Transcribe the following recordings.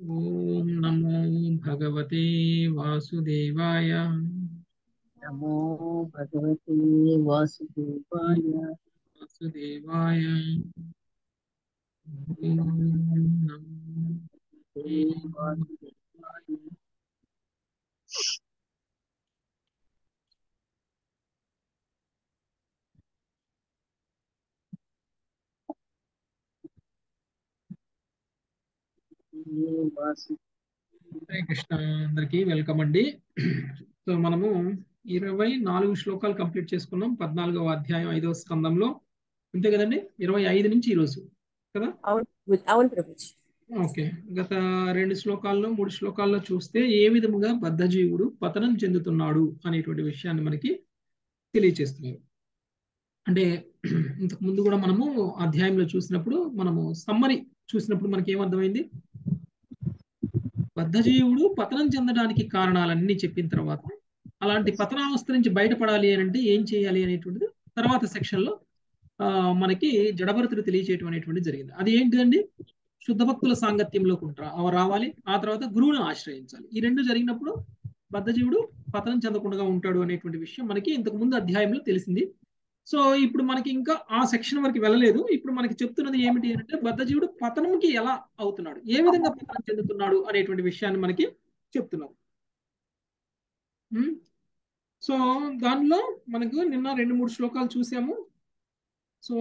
ఓం నమో భగవతే వాసుదేవాయ నమో భగవతే వాసుదేవాయ వాసుదేవాయ ఓం నమో హరే వాసుదేవాయ హరే వాసు హరే కృష్ణ అందరికీ వెల్కమ్ అండి సో మనము ఇరవై నాలుగు శ్లోకాలు కంప్లీట్ చేసుకున్నాం పద్నాలుగవ అధ్యాయం ఐదవ స్కందంలో అంతే కదండి ఇరవై ఐదు నుంచి ఈరోజు కదా అవును అవును ప్రభుజీ ఓకే గత రెండు శ్లోకాల్లో మూడు శ్లోకాల్లో చూస్తే ఏ విధముగా బద్ధజీవుడు పతనం చెందుతున్నాడు అనేటువంటి విషయాన్ని మనకి తెలియచేస్తున్నారు అంటే ఇంతకు ముందు కూడా మనము అధ్యాయంలో చూసినప్పుడు మనము సమ్మరి చూసినప్పుడు మనకి ఏమర్థమైంది బద్ధజీవుడు పతనం చెందడానికి కారణాలన్నీ చెప్పిన తర్వాత అలాంటి పతనావస్థ నుంచి బయటపడాలి అని అంటే ఏం చేయాలి అనేటువంటిది తర్వాత సెక్షన్లో ఆ, మనకి జడభరతుడు తెలియచేయటం అనేటువంటిది జరిగింది అది ఏంటిదండి శుద్ధ భక్తుల సాంగత్యంలోకి ఉంటా అవ రావాలి ఆ తర్వాత గురువును ఆశ్రయించాలి ఈ రెండు జరిగినప్పుడు బద్ధజీవుడు పతనం చెందకుండా ఉంటాడు అనేటువంటి విషయం మనకి ఇంతకు ముందు అధ్యాయంలో తెలిసింది సో ఇప్పుడు మనకి ఇంకా ఆ సెక్షన్ వరకు వెళ్ళలేదు ఇప్పుడు మనకి చెప్తున్నది ఏమిటి అంటే బద్ధజీవుడు పతనంకి ఎలా అవుతున్నాడు ఏ విధంగా పతనం చెందుతున్నాడు అనేటువంటి విషయాన్ని మనకి చెప్తున్నారు ఉమ్. సో దానిలో మనకు నిన్న రెండు మూడు శ్లోకాలు చూసాము సో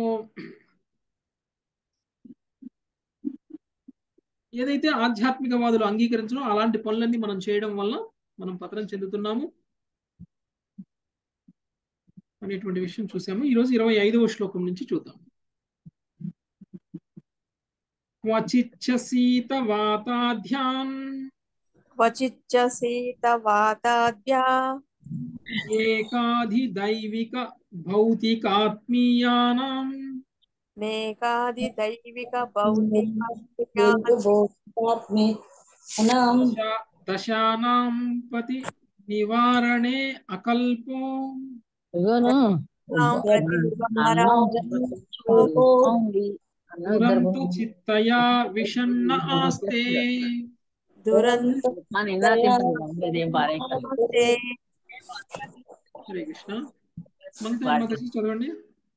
ఏదైతే ఆధ్యాత్మికవాదులు అంగీకరించడం అలాంటి పనులన్నీ మనం చేయడం వల్ల మనం పతనం చెందుతున్నాము అనేటువంటి విషయం చూసాము ఈరోజు ఇరవై ఐదవ శ్లోకం నుంచి చూద్దాం క్వచిచ్చ సీత వాతాధ్యాన్ క్వచిచ్చ శీతవాతాద్యా ఏకాధి దైవిక భౌతికాత్మీయానాం మేఘాది దైవిక భౌతిక భౌతికాత్మే అనాం దశ- దశానాం పతి నివారణే అకల్పో ఇగోను దురంత చిత్తయా విషన్న ఆస్తే దురంతే మన ఇందాకేం పారే హరే కృష్ణ మనతో మాతాజీ చదవండి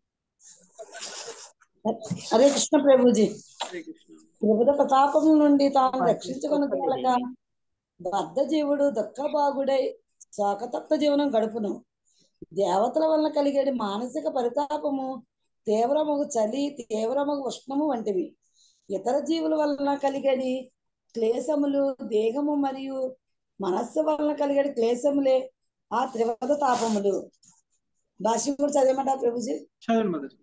హరే కృష్ణ ప్రభుజీ హరే కృష్ణ త్రిపుర ప్రతాపం నుండి తాను రక్షించుకొనగలగా బద్ధ జీవుడు దుఃఖభాగుడై శోకతప్త జీవనం గడుపును దేవతల వలన కలిగేది మానసిక పరితాపము తీవ్రమగు చలి తీవ్రమగు ఉష్ణము వంటివి ఇతర జీవుల వలన కలిగేది క్లేశములు దేహము మరియు మనస్సు వలన కలిగేది క్లేశములే ఆ త్రివద తాపములు భాష్యం కూడా చదివమంటారు ప్రభుజీ చదవండి మాతాజీ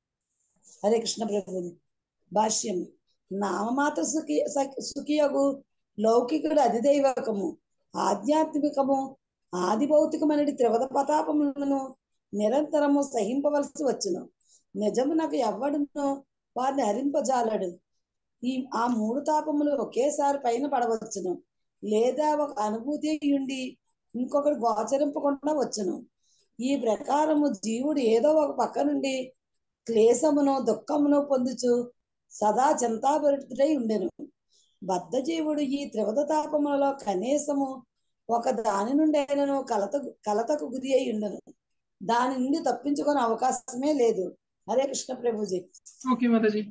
హరే కృష్ణ ప్రభుని భాష్యం నామమాత్ర సుఖి సఖి- సుఖియగు లౌకికుడు అధిదైవకము ఆధ్యాత్మికము ఆది భౌతికమనేది త్రివద పతాపములను నిరంతరము సహింపవలసి వచ్చును నిజము నాకు ఎవ్వడును వారిని హరింపజాలడు ఈ ఆ మూడు తాపములు ఒకేసారి పైన పడవచ్చును లేదా ఒక అనుభూతి ఉండి ఇంకొకటి గోచరింపకుండా వచ్చును ఈ ప్రకారము జీవుడు ఏదో ఒక పక్క నుండి క్లేశమును దుఃఖమును పొందుచు సదా చింతాభరితుడై ఉండెను బద్ధజీవుడు ఈ త్రివద తాపములలో కనీసము ఒక దాని నుండి అయినను కలత కలతకు గురి అయి ఉండను దాని నుండి తప్పించుకునే అవకాశమే లేదు హరే కృష్ణ ప్రభుజీ ఓకే మాతాజీ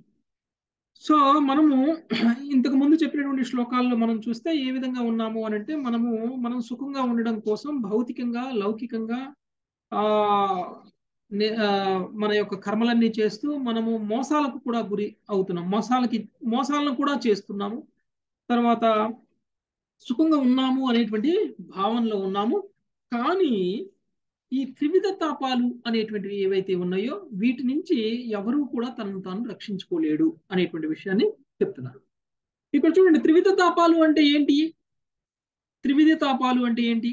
సో మనము ఇంతకు ముందు చెప్పినటువంటి శ్లోకాల్లో మనం చూస్తే ఏ విధంగా ఉన్నాము అని అంటే మనము మనం సుఖంగా ఉండడం కోసం భౌతికంగా లౌకికంగా ఆ నే- ఆ, మన యొక్క కర్మలన్నీ చేస్తూ మనము మోసాలకు కూడా గురి అవుతున్నాం మోసాలకి మోసాలను కూడా చేస్తున్నాము తర్వాత సుఖంగా ఉన్నాము అనేటువంటి భావనలో ఉన్నాము కానీ ఈ త్రివిధ తాపాలు అనేటువంటివి ఏవైతే ఉన్నాయో వీటి నుంచి ఎవరూ కూడా తనను తాను రక్షించుకోలేడు అనేటువంటి విషయాన్ని చెప్తున్నారు ఇక్కడ చూడండి త్రివిధ తాపాలు అంటే ఏంటి త్రివిధ తాపాలు అంటే ఏంటి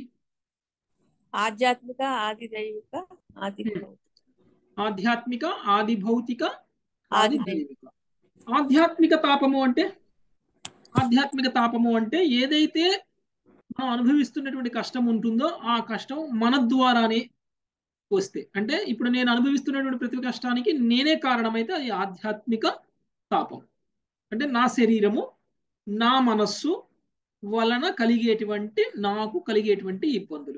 ఆధ్యాత్మిక ఆది దైవిక ఆది భౌతిక. ఆధ్యాత్మిక ఆది భౌతిక ఆది ఆది దైవిక ఆధ్యాత్మిక తాపము అంటే ఆధ్యాత్మిక తాపము అంటే ఏదైతే మనం అనుభవిస్తున్నటువంటి కష్టం ఉంటుందో ఆ కష్టం మన ద్వారానే వస్తే అంటే ఇప్పుడు నేను అనుభవిస్తున్నటువంటి ప్రతి కష్టానికి నేనే కారణమైతే అది ఆధ్యాత్మిక తాపం అంటే నా శరీరము నా మనస్సు వలన కలిగేటువంటి నాకు కలిగేటువంటి ఇబ్బందులు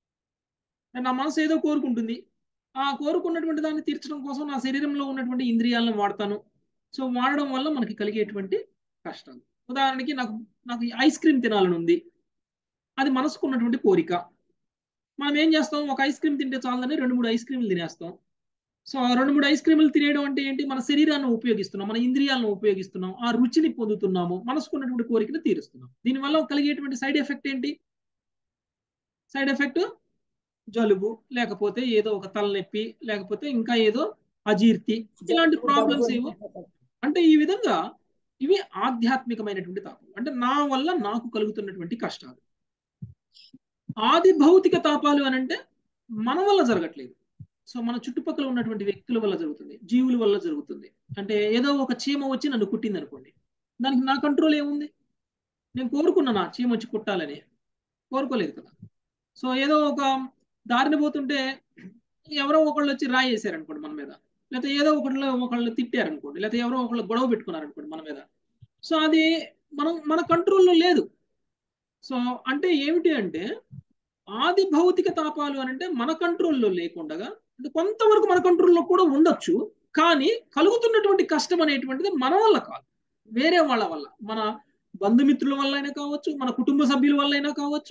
నా మనసు ఏదో కోరుకుంటుంది ఆ కోరుకున్నటువంటి దాన్ని తీర్చడం కోసం నా శరీరంలో ఉన్నటువంటి ఇంద్రియాలను వాడతాను సో వాడడం వల్ల మనకి కలిగేటువంటి కష్టాలు ఉదాహరణకి నాకు నాకు ఐస్ క్రీమ్ తినాలని ఉంది అది మనసుకు ఉన్నటువంటి కోరిక మనం ఏం చేస్తాం ఒక ఐస్ క్రీమ్ తింటే చాలని రెండు మూడు ఐస్ క్రీములు తినేస్తాం సో ఆ రెండు మూడు ఐస్ క్రీములు తినేయడం అంటే ఏంటి మన శరీరాన్ని ఉపయోగిస్తున్నాం మన ఇంద్రియాలను ఉపయోగిస్తున్నాం ఆ రుచిని పొందుతున్నాము మనసుకున్నటువంటి కోరికను తీరుస్తున్నాం దీనివల్ల కలిగేటువంటి సైడ్ ఎఫెక్ట్ ఏంటి సైడ్ ఎఫెక్ట్ జలుబు లేకపోతే ఏదో ఒక తలనొప్పి లేకపోతే ఇంకా ఏదో అజీర్తి ఇలాంటి ప్రాబ్లమ్స్ ఏవో అంటే ఈ విధంగా ఇవి ఆధ్యాత్మికమైనటువంటి తాపాలు అంటే నా వల్ల నాకు కలుగుతున్నటువంటి కష్టాలు ఆది భౌతిక తాపాలు అని అంటే మన వల్ల జరగట్లేదు సో మన చుట్టుపక్కల ఉన్నటువంటి వ్యక్తుల వల్ల జరుగుతుంది జీవుల వల్ల జరుగుతుంది అంటే ఏదో ఒక చీమ వచ్చి నన్ను కుట్టింది అనుకోండి దానికి నా కంట్రోల్ ఏముంది నేను కోరుకున్నానా చీమ వచ్చి కుట్టాలని కోరుకోలేదు కదా సో ఏదో ఒక దారిని పోతుంటే ఎవరో ఒకళ్ళు వచ్చి రాయి వేసారు అనుకోండి మన మీద లేకపోతే ఏదో ఒకళ్ళు ఒకళ్ళు తిట్టారు అనుకోండి లేకపోతే ఎవరో ఒకళ్ళు గొడవ పెట్టుకున్నారు అనుకోండి మన మీద సో అది మనం మన కంట్రోల్లో లేదు సో అంటే ఏమిటి అంటే ఆది భౌతిక తాపాలు అని అంటే మన కంట్రోల్లో లేకుండా అంటే కొంతవరకు మన కంట్రోల్లో కూడా ఉండొచ్చు కానీ కలుగుతున్నటువంటి కష్టం అనేటువంటిది మన వల్ల కాదు వేరే వాళ్ళ వల్ల మన బంధుమిత్రుల వల్ల అయినా కావచ్చు మన కుటుంబ సభ్యుల వల్ల అయినా కావచ్చు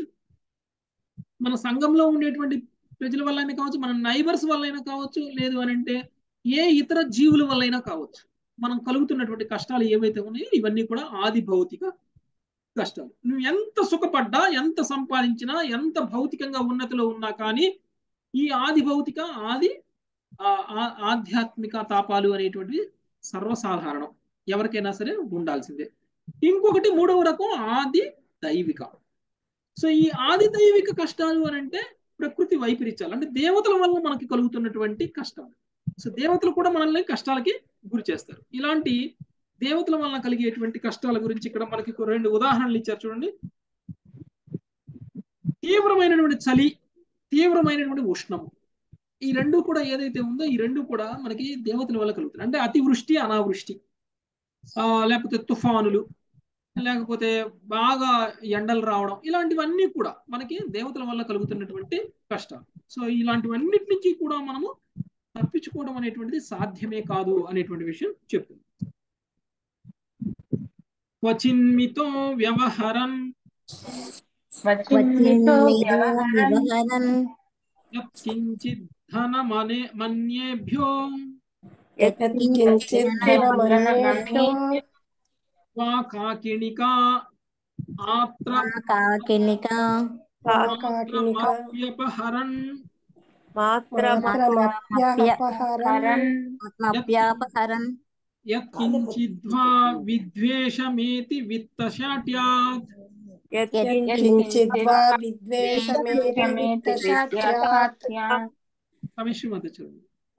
మన సంఘంలో ఉండేటువంటి ప్రజల వల్ల అయినా కావచ్చు మన నైబర్స్ వల్ల అయినా కావచ్చు లేదు అని అంటే ఏ ఇతర జీవుల వల్ల అయినా కావచ్చు మనం కలుగుతున్నటువంటి కష్టాలు ఏవైతే ఉన్నాయో ఇవన్నీ కూడా ఆది భౌతిక కష్టాలు నువ్వు ఎంత సుఖపడ్డా ఎంత సంపాదించినా ఎంత భౌతికంగా ఉన్నతిలో ఉన్నా కానీ ఈ ఆది భౌతిక ఆది ఆధ్యాత్మిక తాపాలు అనేటువంటివి సర్వసాధారణం ఎవరికైనా సరే ఉండాల్సిందే ఇంకొకటి మూడవ రకం ఆది దైవిక సో ఈ ఆది దైవిక కష్టాలు అని అంటే ప్రకృతి వైపరీత్యాలు అంటే దేవతల వల్ల మనకి కలుగుతున్నటువంటి కష్టాలు సో దేవతలు కూడా మనల్ని కష్టాలకి గురి చేస్తారు ఇలాంటి దేవతల వలన కలిగేటువంటి కష్టాల గురించి ఇక్కడ మనకి రెండు ఉదాహరణలు ఇచ్చారు చూడండి తీవ్రమైనటువంటి చలి తీవ్రమైనటువంటి ఉష్ణము ఈ రెండు కూడా ఏదైతే ఉందో ఈ రెండు కూడా మనకి దేవతల వల్ల కలుగుతాయి అంటే అతివృష్టి అనావృష్టి లేకపోతే తుఫానులు లేకపోతే బాగా ఎండలు రావడం ఇలాంటివన్నీ కూడా మనకి దేవతల వల్ల కలుగుతున్నటువంటి కష్టాలు సో ఇలాంటివన్నిటి నుంచి కూడా మనము తప్పించుకోవడం అనేటువంటిది సాధ్యమే కాదు అనేటువంటి విషయం చెప్తుంది క్వచిన్మితో వ్యవహరన్ యత్కించిత్ ధనమనే మన్యేభ్యో వా కాకిణికా ఆత్ర కాకినికా మాత్రమప్యపహరన్ ఆత్మప్యాపహరన్ యత్కించిద్వా విద్వేషమేతి విత్తశాట్యాత్ కించిద్వా విద్వేషమేతి కమిశ్రీమతి చదువు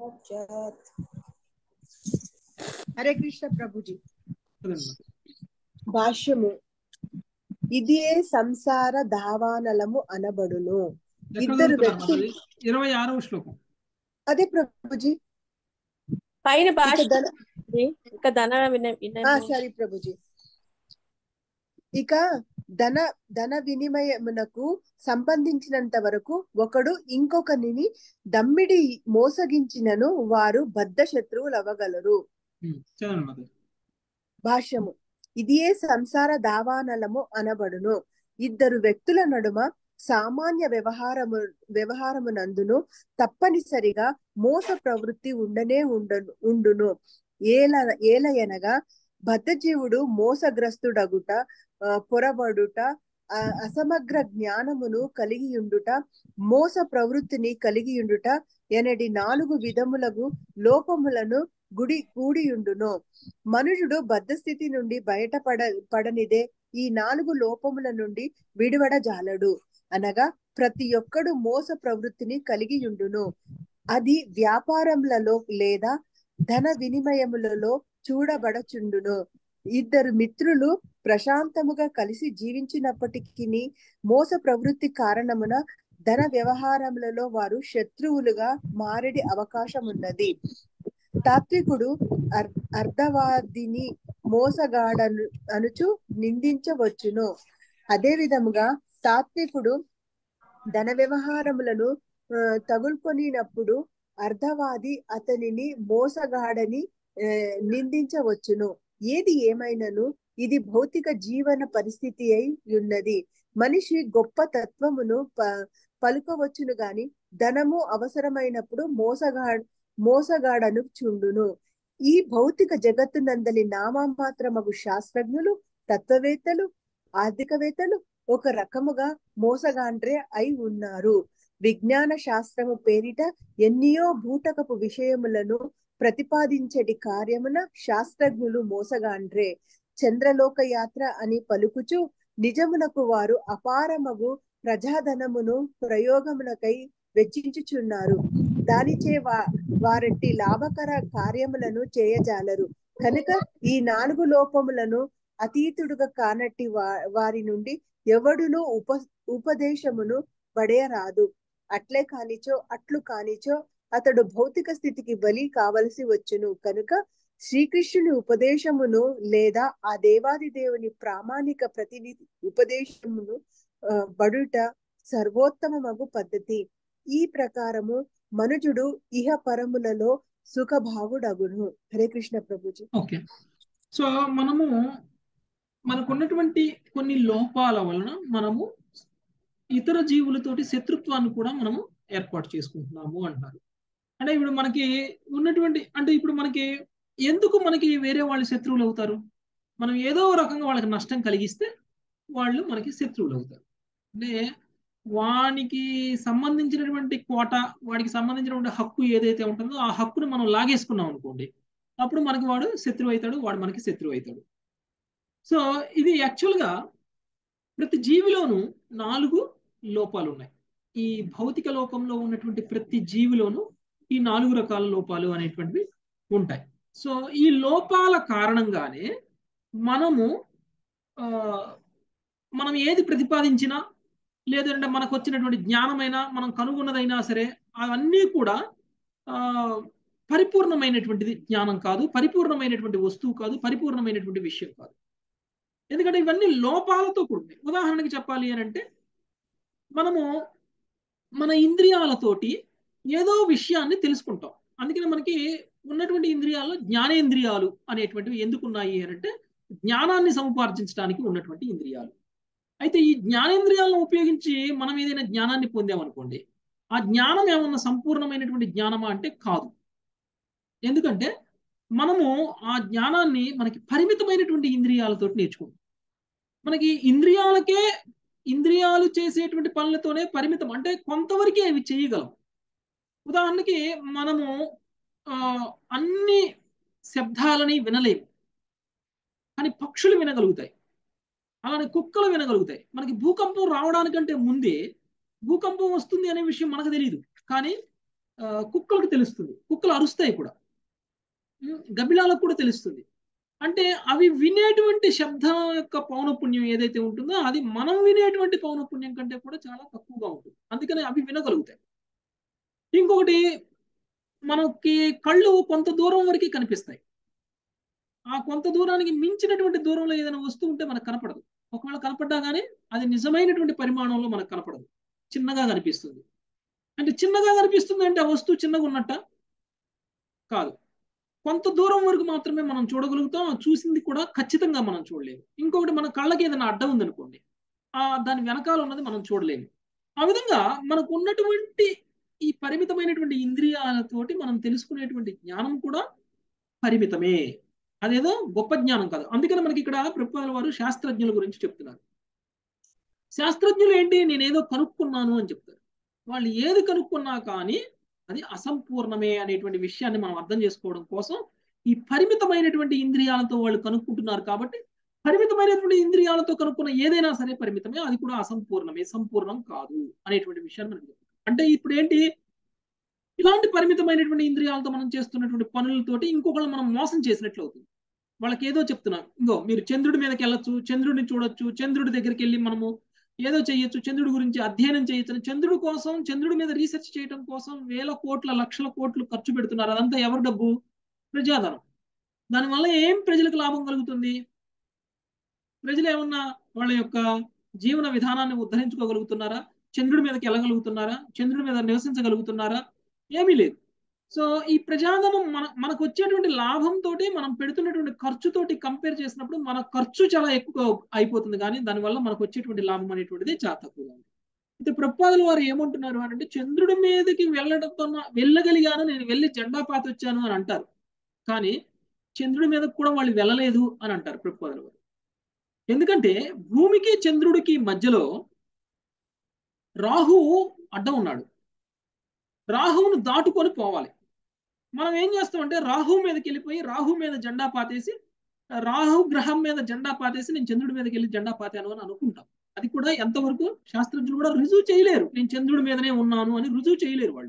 హరే కృష్ణ ప్రభుజీ చదవండి. భాష్యము ఇది సంసార దావానలము అనబడును ఎక్కడ ఇద్దరు చదువుతున్నారు వ్యక్తులు మాధవి? ఇరవై ఆరవ శ్లోకం అదే ప్రభుజీ పైన ఇక భాష ధన ఇంకా ధన విన ఆ, విన సరే ప్రభుజీ ఇక ధన ధన వినిమయమునకు సంబంధించినంత వరకు ఒకడు ఇంకొకనిని దమ్మిడి మోసగించినను వారు బద్ధ శత్రువులు అవ్వగలరు ఉమ్, చదవండి మాధవి భాష్యము ఇదియే సంసార దావానలము అనబడును ఇద్దరు వ్యక్తుల నడుమ సామాన్య వ్యవహారము వ్యవహారమునందును తప్పనిసరిగా మోస ప్రవృత్తి ఉండనే ఉండను ఉండును ఏల ఏలయనగా బద్ధజీవుడు మోసగ్రస్తుడగుట ఆ, పొరబడుట ఆ, అసమగ్ర జ్ఞానమును కలిగి ఉండుట మోస ప్రవృత్తిని కలిగి ఉండుట ఎనడి నాలుగు విధములకు లోపములను గుడి కూడియుండును మనుషుడు బద్ధస్థితి నుండి బయటపడ పడనిదే ఈ నాలుగు లోపముల నుండి విడివడజాలడు అనగా ప్రతి ఒక్కడు మోస ప్రవృత్తిని కలిగి ఉండును అది వ్యాపారములలో లేదా ధన వినిమయములలో చూడబడచుండును ఇద్దరు మిత్రులు ప్రశాంతముగా కలిసి జీవించినప్పటికీ మోస ప్రవృత్తి కారణమున ధన వ్యవహారములలో వారు శత్రువులుగా మారడి అవకాశం ఉన్నది తాత్వికుడు అర్ అర్ధవాదిని మోసగాడను అనుచు నిందించవచ్చును అదే విధముగా తాత్వికుడు ధన వ్యవహారములను ఆ, తగులుకొనినప్పుడు అర్ధవాది అతనిని మోసగాడని ఆ, నిందించవచ్చును ఏది ఏమైనను ఇది భౌతిక జీవన పరిస్థితి అయి ఉన్నది మనిషి గొప్ప తత్వమును ప పలుకవచ్చును గాని ధనము అవసరమైనప్పుడు మోసగా మోసగాడను చుండును ఈ భౌతిక జగత్తునందలి నామమాత్రమగు శాస్త్రజ్ఞులు తత్వవేత్తలు ఆర్థికవేత్తలు ఒక రకముగా మోసగాండ్రే అయి ఉన్నారు విజ్ఞాన శాస్త్రము పేరిట ఎన్నియో భూటకపు విషయములను ప్రతిపాదించటి కార్యమున శాస్త్రజ్ఞులు మోసగాండ్రే చంద్రలోక యాత్ర అని పలుకుచు నిజమునకు వారు అపారమగు ప్రజాధనమును ప్రయోగమునకై వెచ్చించుచున్నారు దానిచే వా వారట్టి లాభకర కార్యములను చేయజాలరు కనుక ఈ నాలుగు లోపములను అతీతుడుగా కానట్టి వా వారి నుండి ఎవడును ఉప ఉపదేశమును పడేయరాదు అట్లే కానిచో అట్లు కానిచో అతడు భౌతిక స్థితికి బలి కావలసి వచ్చును కనుక శ్రీకృష్ణుని ఉపదేశమును లేదా ఆ దేవాది దేవుని ప్రామాణిక ప్రతినిధి ఉపదేశమును ఆ, బడుట సర్వోత్తమమగు పద్ధతి ఈ ప్రకారము మనుజుడు ఇహ పరములలో సుఖభావుడగును హరే కృష్ణ ప్రభుజీ ఓకే సో మనము మనకున్నటువంటి కొన్ని లోపాల వలన మనము ఇతర జీవులతోటి శత్రుత్వాన్ని కూడా మనము ఏర్పాటు చేసుకుంటున్నాము అంటారు అంటే ఇప్పుడు మనకి ఉన్నటువంటి అంటే ఇప్పుడు మనకి ఎందుకు మనకి వేరే వాళ్ళు శత్రువులు అవుతారు మనం ఏదో రకంగా వాళ్ళకి నష్టం కలిగిస్తే వాళ్ళు మనకి శత్రువులు అవుతారు అంటే వానికి సంబంధించినటువంటి కోట వాడికి సంబంధించినటువంటి హక్కు ఏదైతే ఉంటుందో ఆ హక్కును మనం లాగేసుకున్నాం అనుకోండి అప్పుడు మనకి వాడు శత్రువు అవుతాడు వాడు మనకి శత్రువు అవుతాడు సో ఇది యాక్చువల్గా ప్రతి జీవిలోనూ నాలుగు లోపాలు ఉన్నాయి ఈ భౌతిక లోకంలో ఉన్నటువంటి ప్రతి జీవిలోనూ ఈ నాలుగు రకాల లోపాలు అనేటువంటివి ఉంటాయి సో ఈ లోపాల కారణంగానే మనము ఆ, మనం ఏది ప్రతిపాదించినా లేదంటే మనకు వచ్చినటువంటి జ్ఞానమైనా మనం కనుగొన్నదైనా సరే అవన్నీ కూడా ఆ పరిపూర్ణమైనటువంటిది జ్ఞానం కాదు పరిపూర్ణమైనటువంటి వస్తువు కాదు పరిపూర్ణమైనటువంటి విషయం కాదు ఎందుకంటే ఇవన్నీ లోపాలతో కూడినాయి ఉదాహరణకి చెప్పాలి అని అంటే మనము మన ఇంద్రియాలతోటి ఏదో విషయాన్ని తెలుసుకుంటాం అందుకని మనకి ఉన్నటువంటి ఇంద్రియాల్లో జ్ఞానేంద్రియాలు అనేటువంటివి ఎందుకున్నాయి అని అంటే జ్ఞానాన్ని సముపార్జించడానికి ఉన్నటువంటి ఇంద్రియాలు అయితే ఈ జ్ఞానేంద్రియాలను ఉపయోగించి మనం ఏదైనా జ్ఞానాన్ని పొందామనుకోండి ఆ జ్ఞానం ఏమన్నా సంపూర్ణమైనటువంటి జ్ఞానమా అంటే కాదు ఎందుకంటే మనము ఆ జ్ఞానాన్ని మనకి పరిమితమైనటువంటి ఇంద్రియాలతో నేర్చుకుంటాం మనకి ఇంద్రియాలకే ఇంద్రియాలు చేసేటువంటి పనులతోనే పరిమితం అంటే కొంతవరకే అవి చేయగలం ఉదాహరణకి మనము ఆ, అన్ని శబ్దాలని వినలేము కానీ పక్షులు వినగలుగుతాయి అలానే కుక్కలు వినగలుగుతాయి మనకి భూకంపం రావడానికంటే ముందే భూకంపం వస్తుంది అనే విషయం మనకు తెలియదు కానీ ఆ, కుక్కలకు తెలుస్తుంది కుక్కలు అరుస్తాయి కూడా ఉమ్, గబ్బిలాలకు కూడా తెలుస్తుంది అంటే అవి వినేటువంటి శబ్దం యొక్క పౌనపుణ్యం ఏదైతే ఉంటుందో అది మనం వినేటువంటి పౌనపుణ్యం కంటే కూడా చాలా తక్కువగా ఉంటుంది అందుకని అవి వినగలుగుతాయి ఇంకొకటి మనకి కళ్ళు కొంత దూరం వరకు కనిపిస్తాయి ఆ కొంత దూరానికి మించినటువంటి దూరంలో ఏదైనా వస్తువు ఉంటే మనకు కనపడదు ఒకవేళ కనపడ్డా కానీ అది నిజమైనటువంటి పరిమాణంలో మనకు కనపడదు చిన్నగా కనిపిస్తుంది అంటే చిన్నగా కనిపిస్తుంది అంటే ఆ వస్తువు చిన్నగా ఉన్నట్ట కాదు కొంత దూరం వరకు మాత్రమే మనం చూడగలుగుతాం ఆ చూసింది కూడా ఖచ్చితంగా మనం చూడలేము ఇంకొకటి మన కళ్ళకి ఏదైనా అడ్డం ఉందనుకోండి ఆ దాని వెనకాల ఉన్నది మనం చూడలేము ఆ విధంగా మనకు ఉన్నటువంటి ఈ పరిమితమైనటువంటి ఇంద్రియాలతోటి మనం తెలుసుకునేటువంటి జ్ఞానం కూడా పరిమితమే అదేదో గొప్ప జ్ఞానం కాదు అందుకని మనకి ఇక్కడ ప్రభుత్వాల వారు శాస్త్రజ్ఞుల గురించి చెప్తున్నారు శాస్త్రజ్ఞులు ఏంటి నేనేదో కనుక్కున్నాను అని చెప్తారు వాళ్ళు ఏది కనుక్కున్నా కానీ అది అసంపూర్ణమే అనేటువంటి విషయాన్ని మనం అర్థం చేసుకోవడం కోసం ఈ పరిమితమైనటువంటి ఇంద్రియాలతో వాళ్ళు కనుక్కుంటున్నారు కాబట్టి పరిమితమైనటువంటి ఇంద్రియాలతో కనుక్కున్న ఏదైనా సరే పరిమితమే అది కూడా అసంపూర్ణమే సంపూర్ణం కాదు అనేటువంటి విషయాన్ని మనకి చెప్తారు అంటే ఇప్పుడు ఏంటి ఇలాంటి పరిమితమైనటువంటి ఇంద్రియాలతో మనం చేస్తున్నటువంటి పనులతోటి ఇంకొకళ్ళు మనం మోసం చేసినట్లు అవుతుంది వాళ్ళకి ఏదో చెప్తున్నాం ఇంకో మీరు చంద్రుడి మీదకి వెళ్ళొచ్చు చంద్రుడిని చూడొచ్చు చంద్రుడి దగ్గరికి వెళ్ళి మనము ఏదో చేయొచ్చు చంద్రుడి గురించి అధ్యయనం చేయొచ్చు అని చంద్రుడి కోసం చంద్రుడి మీద రీసెర్చ్ చేయడం కోసం వేల కోట్ల లక్షల కోట్లు ఖర్చు పెడుతున్నారు అదంతా ఎవరి డబ్బు ప్రజాధనం దానివల్ల ఏం ప్రజలకు లాభం కలుగుతుంది ప్రజలు ఏమన్నా వాళ్ళ యొక్క జీవన విధానాన్ని ఉద్ధరించుకోగలుగుతున్నారా చంద్రుడి మీదకి వెళ్ళగలుగుతున్నారా చంద్రుడి మీద నివసించగలుగుతున్నారా ఏమీ లేదు సో ఈ ప్రజాధనం మన మనకు వచ్చేటువంటి లాభంతో మనం పెడుతున్నటువంటి ఖర్చుతోటి కంపేర్ చేసినప్పుడు మన ఖర్చు చాలా ఎక్కువ అయిపోతుంది కానీ దానివల్ల మనకు వచ్చేటువంటి లాభం అనేటువంటిది చాలా తక్కువగా ఉంది అయితే ప్రపాదుల వారు ఏమంటున్నారు అని అంటే చంద్రుడి మీదకి వెళ్ళడంతో వెళ్ళగలిగాను నేను వెళ్ళి జెండా పాత వచ్చాను అని అంటారు కానీ చంద్రుడి మీదకి కూడా వాళ్ళు వెళ్ళలేదు అని అంటారు ప్రపాదుల వారు ఎందుకంటే భూమికి చంద్రుడికి మధ్యలో రాహువు అడ్డం ఉన్నాడు రాహువును దాటుకొని పోవాలి మనం ఏం చేస్తామంటే రాహు మీదకి వెళ్ళిపోయి రాహు మీద జెండా పాతేసి రాహు గ్రహం మీద జెండా పాతేసి నేను చంద్రుడి మీదకి వెళ్ళి జెండా పాతాను అని అనుకుంటాం అది కూడా ఎంతవరకు శాస్త్రజ్ఞులు కూడా రుజువు చేయలేరు నేను చంద్రుడి మీదనే ఉన్నాను అని రుజువు చేయలేరు వాళ్ళు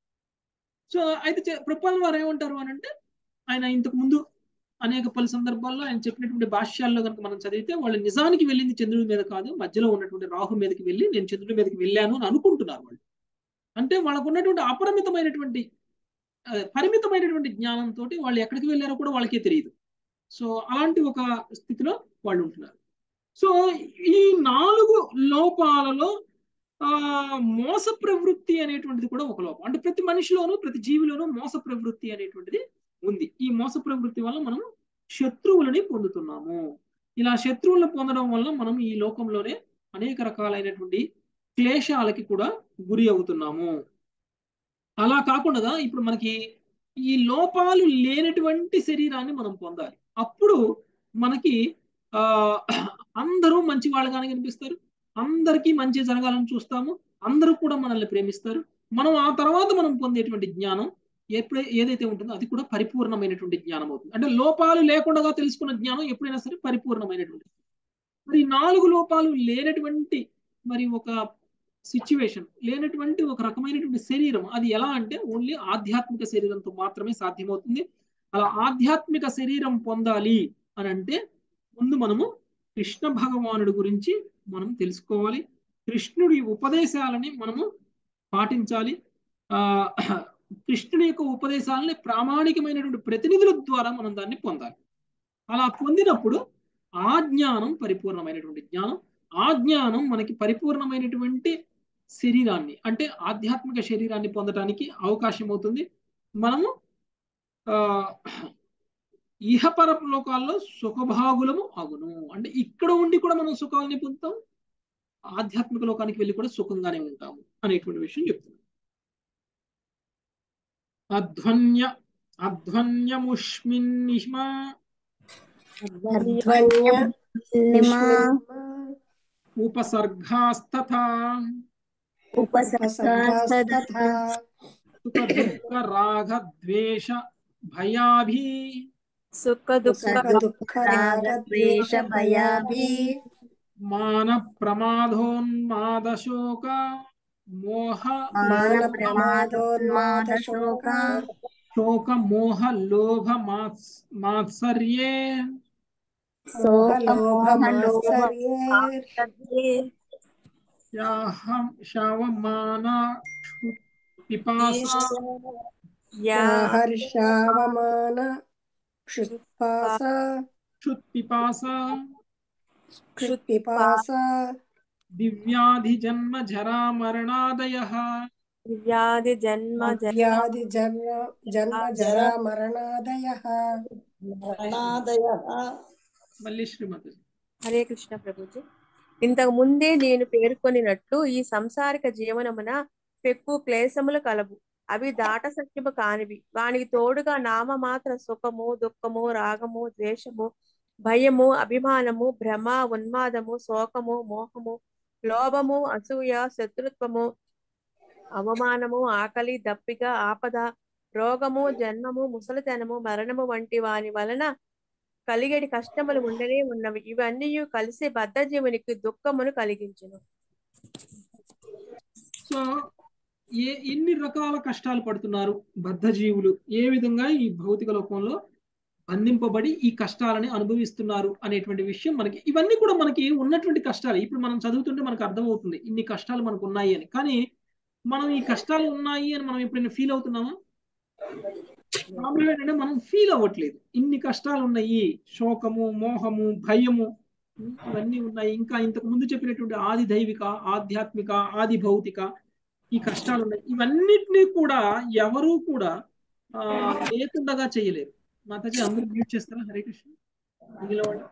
సో అయితే ప్రపాల్ వారు ఏమంటారు అని అంటే ఆయన ఇంతకు ముందు అనేక పలు సందర్భాల్లో ఆయన చెప్పినటువంటి భాష్యాల్లో కనుక మనం చదివితే వాళ్ళు నిజానికి వెళ్ళింది చంద్రుడి మీద కాదు మధ్యలో ఉన్నటువంటి రాహు మీదకి వెళ్ళి నేను చంద్రుడి మీదకి వెళ్ళాను అని అనుకుంటున్నారు వాళ్ళు అంటే వాళ్ళకు ఉన్నటువంటి అపరిమితమైనటువంటి పరిమితమైనటువంటి జ్ఞానంతో వాళ్ళు ఎక్కడికి వెళ్ళారో కూడా వాళ్ళకే తెలియదు సో అలాంటి ఒక స్థితిలో వాళ్ళు ఉంటున్నారు సో ఈ నాలుగు లోపాలలో ఆ మోస ప్రవృత్తి అనేటువంటిది కూడా ఒక లోపం అంటే ప్రతి మనిషిలోనూ ప్రతి జీవిలోనూ మోస ప్రవృత్తి అనేటువంటిది ఉంది ఈ మోస ప్రవృత్తి వల్ల మనం శత్రువులని పొందుతున్నాము ఇలా శత్రువులను పొందడం వల్ల మనం ఈ లోకంలోనే అనేక రకాలైనటువంటి క్లేశాలకి కూడా గురి అవుతున్నాము అలా కాకుండా ఇప్పుడు మనకి ఈ లోపాలు లేనటువంటి శరీరాన్ని మనం పొందాలి అప్పుడు మనకి ఆ అందరూ మంచి వాళ్ళగానే కనిపిస్తారు అందరికీ మంచి జరగాలని చూస్తాము అందరూ కూడా మనల్ని ప్రేమిస్తారు మనం ఆ తర్వాత మనం పొందేటువంటి జ్ఞానం ఎప్పుడే ఏదైతే ఉంటుందో అది కూడా పరిపూర్ణమైనటువంటి జ్ఞానం అవుతుంది అంటే లోపాలు లేకుండా తెలుసుకున్న జ్ఞానం ఎప్పుడైనా సరే పరిపూర్ణమైనటువంటి మరి నాలుగు లోపాలు లేనటువంటి మరి ఒక సిచ్యువేషన్ లేనటువంటి ఒక రకమైనటువంటి శరీరం అది ఎలా అంటే ఓన్లీ ఆధ్యాత్మిక శరీరంతో మాత్రమే సాధ్యమవుతుంది అలా ఆధ్యాత్మిక శరీరం పొందాలి అని అంటే ముందు మనము కృష్ణ భగవానుడి గురించి మనం తెలుసుకోవాలి కృష్ణుడి ఉపదేశాలని మనము పాటించాలి ఆ కృష్ణుడి యొక్క ఉపదేశాలని ప్రామాణికమైనటువంటి ప్రతినిధుల ద్వారా మనం దాన్ని పొందాలి అలా పొందినప్పుడు ఆ జ్ఞానం పరిపూర్ణమైనటువంటి జ్ఞానం ఆ జ్ఞానం మనకి పరిపూర్ణమైనటువంటి శరీరాన్ని అంటే ఆధ్యాత్మిక శరీరాన్ని పొందడానికి అవకాశం అవుతుంది మనము ఆ ఇహపర లోకాల్లో సుఖభాగులము అగును అంటే ఇక్కడ ఉండి కూడా మనం సుఖాలని పొందుతాం ఆధ్యాత్మిక లోకానికి వెళ్ళి కూడా సుఖంగానే ఉంటాము అనేటువంటి విషయం చెప్తున్నాం అధ్వన్య అధ్వన్యముష్మిన్నిష్మా నిమా ఉపసర్గాస్తథా ఉపసర్గాస్తథా సుఖ దుఃఖ రాగ ద్వేష భయాభి సుఖ దుఃఖ రాగద్వేష భయాభి మాన ప్రమాదోన్మాద శోక మోహ మాన ప్రమాదోన్మాద శోక శోక మోహ లోభ మాత్స్ మాత్సర్యే యాహం శవమాన పిపాస హర్షావమాన క్షుత్పాస క్షుత్పిపాస క్షుత్పిపాస దివ్యాధి జన్మ జరా మరణాదయ వ్యాధి జన్మ వ్యాధి జన్మ జన్మ జరా మరణాదయ మరణాదయ మళ్ళీ శ్రీమతి హరే కృష్ణ ప్రభుజీ ఇంతకు ముందే నేను పేర్కొనినట్లు ఈ సంసారిక జీవనమున పెక్కు క్లేశములు కలవు అవి దాట సత్యము కానివి వానికి తోడుగా నామమాత్ర సుఖము దుఃఖము రాగము ద్వేషము భయము అభిమానము భ్రమ ఉన్మాదము శోకము మోహము లోభము అసూయ శత్రుత్వము అవమానము ఆకలి దప్పిక ఆపద రోగము జన్మము ముసలితనము మరణము వంటి వాని వలన కలిగడి కష్టములు ఉండనే ఉన్నవి ఇవన్నీ కలిసి బద్ధజీవునికి దుఃఖమును కలిగించును సో ఏ ఎన్ని రకాల కష్టాలు పడుతున్నారు బద్ధజీవులు ఏ విధంగా ఈ భౌతిక లోకంలో బంధింపబడి ఈ కష్టాలని అనుభవిస్తున్నారు అనేటువంటి విషయం మనకి ఇవన్నీ కూడా మనకి ఉన్నటువంటి కష్టాలు ఇప్పుడు మనం చదువుతుంటే మనకు అర్థమవుతుంది ఇన్ని కష్టాలు మనకు ఉన్నాయి అని కానీ మనం ఈ కష్టాలు ఉన్నాయి అని మనం ఎప్పుడైనా ఫీల్ అవుతున్నామా ప్రాబ్లం ఏంటంటే మనం ఫీల్ అవ్వట్లేదు ఇన్ని కష్టాలు ఉన్నాయి శోకము మోహము భయము ఉమ్, ఇవన్నీ ఉన్నాయి ఇంకా ఇంతకు ముందు చెప్పినటువంటి ఆది దైవిక ఆధ్యాత్మిక ఆది భౌతిక ఈ కష్టాలు ఉన్నాయి ఇవన్నిటినీ కూడా ఎవరూ కూడా ఆ లేకుండా చేయలేరు మాతాజీ అందరూ మ్యూట్ చేస్తారా హరే కృష్ణ మిగిలిన వాళ్ళు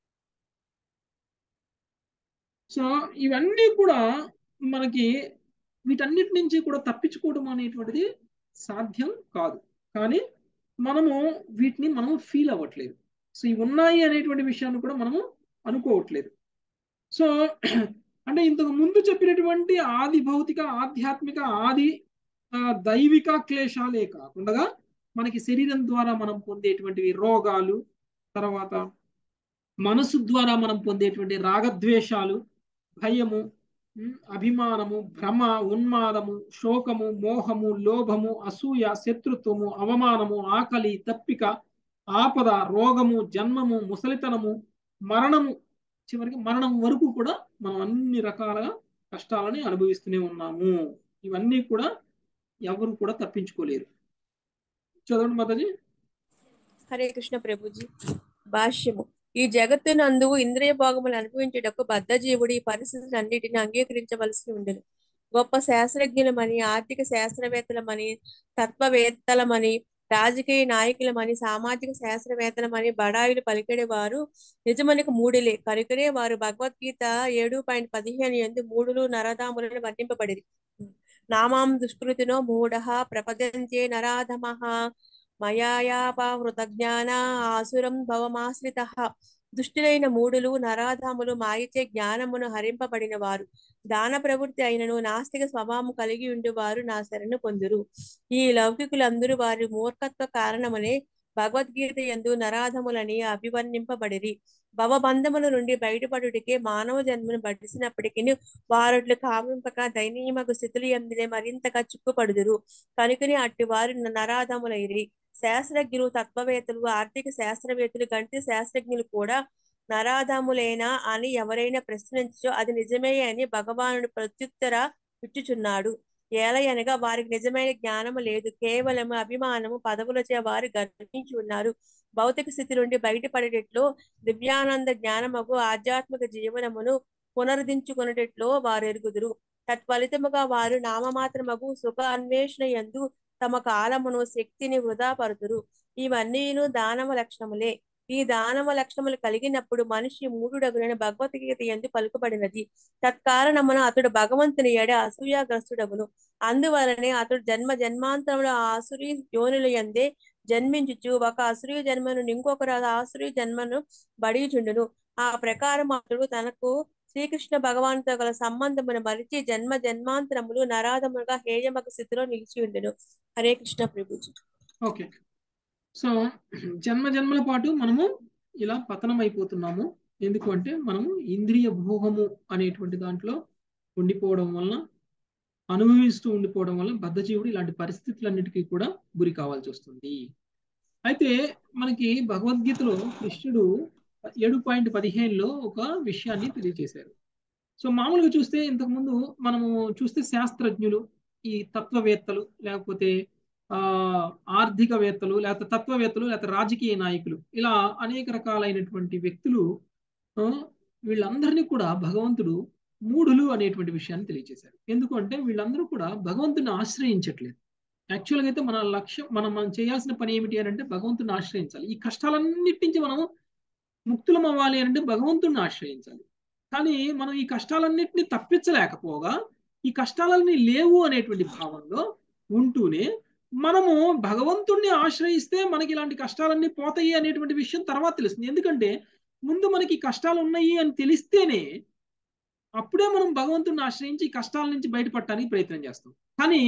సో ఇవన్నీ కూడా మనకి వీటన్నిటి నుంచి కూడా తప్పించుకోవడం అనేటువంటిది సాధ్యం కాదు కానీ మనము వీటిని మనం ఫీల్ అవ్వట్లేదు సో ఇవి ఉన్నాయి అనేటువంటి విషయాన్ని కూడా మనము అనుకోవట్లేదు సో అంటే ఇంతకు ముందు చెప్పినటువంటి ఆది భౌతిక ఆధ్యాత్మిక ఆది ఆ, దైవిక క్లేశాలే కాకుండా మనకి శరీరం ద్వారా మనం పొందేటువంటివి రోగాలు తర్వాత మనసు ద్వారా మనం పొందేటువంటి రాగద్వేషాలు భయము ఉమ్, అభిమానము భ్రమ ఉన్మాదము శోకము మోహము లోభము అసూయ శత్రుత్వము అవమానము ఆకలి తప్పిక ఆపద రోగము జన్మము ముసలితనము మరణము చివరికి మరణం వరకు కూడా మనం అన్ని రకాల కష్టాలని అనుభవిస్తూనే ఉన్నాము ఇవన్నీ కూడా ఎవరు కూడా తప్పించుకోలేరు చదవండి మాతాజీ హరే కృష్ణ ప్రభుజీ భాష్యము ఈ జగత్తునందు ఇంద్రియ భోగములు అనుభవించుటకు బద్ధజీవుడు ఈ పరిస్థితులన్నిటిని అంగీకరించవలసి ఉండను గొప్ప శాస్త్రజ్ఞులమని ఆర్థిక శాస్త్రవేత్తలమని తత్వవేత్తలమని రాజకీయ నాయకులమని సామాజిక శాస్త్రవేత్తలమని బడాయిలు పలికెడే వారు నిజమనకు మూడులే కనుకనే వారు భగవద్గీత ఏడు పాయింట్ పదిహేను ఎందు మూడులు నరదాములను వర్ణింపబడిరి నామాం దుష్కృతినో మూఢ ప్రపదంతే నరాధమః మయాయాపహృత జ్ఞాన ఆసురం భవమాశ్రిత దుష్టులైన మూడులు నరాధములు మాయచే జ్ఞానమును హరింపబడిన వారు దాన ప్రవృత్తి అయినను నాస్తిక స్వభావము కలిగి ఉండువారు నా శరణు పొందురు ఈ లౌకికులందరూ వారి మూర్ఖత్వ కారణమునే భగవద్గీత యందు నరాధములని అభివర్ణింపబడిరి భవబంధముల నుండి బయటపడుటకే మానవ జన్మను బడిసినప్పటికీ వారట్లు కావింపక దయనీయమగు స్థితులు ఎందులే మరింతగా చిక్కుపడుదురు కనుకనే అట్టి వారు నరాధములైరి శాస్త్రజ్ఞులు తత్వవేత్తలు ఆర్థిక శాస్త్రవేత్తలు గణిత శాస్త్రజ్ఞులు కూడా నరాధములేనా అని ఎవరైనా ప్రశ్నించో అది నిజమే అని భగవానుడు ప్రత్యుత్తర ఇచ్చుచున్నాడు ఏలయనగా వారికి నిజమైన జ్ఞానము లేదు కేవలము అభిమానము పదవులచే వారు గర్వించి ఉన్నారు భౌతిక స్థితి నుండి బయటపడేటట్లు దివ్యానంద జ్ఞానముకు ఆధ్యాత్మిక జీవనమును పునరుద్ధరించుకునేటట్లు వారు ఎరుగుదురు తత్ఫలితముగా వారు నామమాత్రమగు సుఖ అన్వేషణ యందు తమ కాలమును శక్తిని వృధా పరుతురు ఇవన్నీను దానవ లక్షణములే ఈ దానవ లక్షణములు కలిగినప్పుడు మనిషి మూడుడగునని భగవద్గీత ఎందు పలుకబడినది తత్కారణమున అతడు భగవంతుని ఎడ అసూయాగ్రస్తుడగును అందువలనే అతడు జన్మ జన్మాంతరముల ఆ ఆసురి యోనుల ఎందే జన్మించుచు ఒక అసురీ జన్మను ఇంకొకరు ఆసురీ జన్మను బడిచుండును ఆ ప్రకారం అతడు తనకు శ్రీకృష్ణ భగవానుతో గల సంబంధమును మరిచి జన్మ జన్మాంతరములు నరాధములుగా హేయమక స్థితిలో నిలిచి ఉండును హరే కృష్ణ ప్రభుజీ ఓకే సో జన్మ జన్మల పాటు మనము ఇలా పతనం అయిపోతున్నాము ఎందుకు అంటే మనము ఇంద్రియ భోగము అనేటువంటి దాంట్లో ఉండిపోవడం వలన అనుభవిస్తూ ఉండిపోవడం వల్ల బద్ధజీవుడు ఇలాంటి పరిస్థితులన్నిటికీ కూడా గురి కావాల్సి వస్తుంది అయితే మనకి భగవద్గీతలో కృష్ణుడు ఏడు పాయింట్ పదిహేనులో ఒక విషయాన్ని తెలియజేశారు సో మామూలుగా చూస్తే ఇంతకుముందు మనము చూస్తే శాస్త్రజ్ఞులు ఈ తత్వవేత్తలు లేకపోతే ఆ ఆర్థికవేత్తలు లేకపోతే తత్వవేత్తలు లేకపోతే రాజకీయ నాయకులు ఇలా అనేక రకాలైనటువంటి వ్యక్తులు ఆ, వీళ్ళందరినీ కూడా భగవంతుడు మూఢులు అనేటువంటి విషయాన్ని తెలియజేశారు ఎందుకంటే వీళ్ళందరూ కూడా భగవంతుని ఆశ్రయించట్లేదు యాక్చువల్గా అయితే మన లక్ష్యం మనం మనం చేయాల్సిన పని ఏమిటి అని అంటే భగవంతుని ఆశ్రయించాలి ఈ కష్టాలన్నిటి నుంచి మనము ముక్తులం అవ్వాలి అని అంటే భగవంతుడిని ఆశ్రయించాలి కానీ మనం ఈ కష్టాలన్నింటినీ తప్పించలేకపోగా ఈ కష్టాలన్నీ లేవు అనేటువంటి భావంలో ఉంటూనే మనము భగవంతుణ్ణి ఆశ్రయిస్తే మనకి ఇలాంటి కష్టాలన్నీ పోతాయి అనేటువంటి విషయం తర్వాత తెలుస్తుంది ఎందుకంటే ముందు మనకి ఈ కష్టాలు ఉన్నాయి అని తెలిస్తేనే అప్పుడే మనం భగవంతుడిని ఆశ్రయించి ఈ కష్టాల నుంచి బయటపడటానికి ప్రయత్నం చేస్తాం కానీ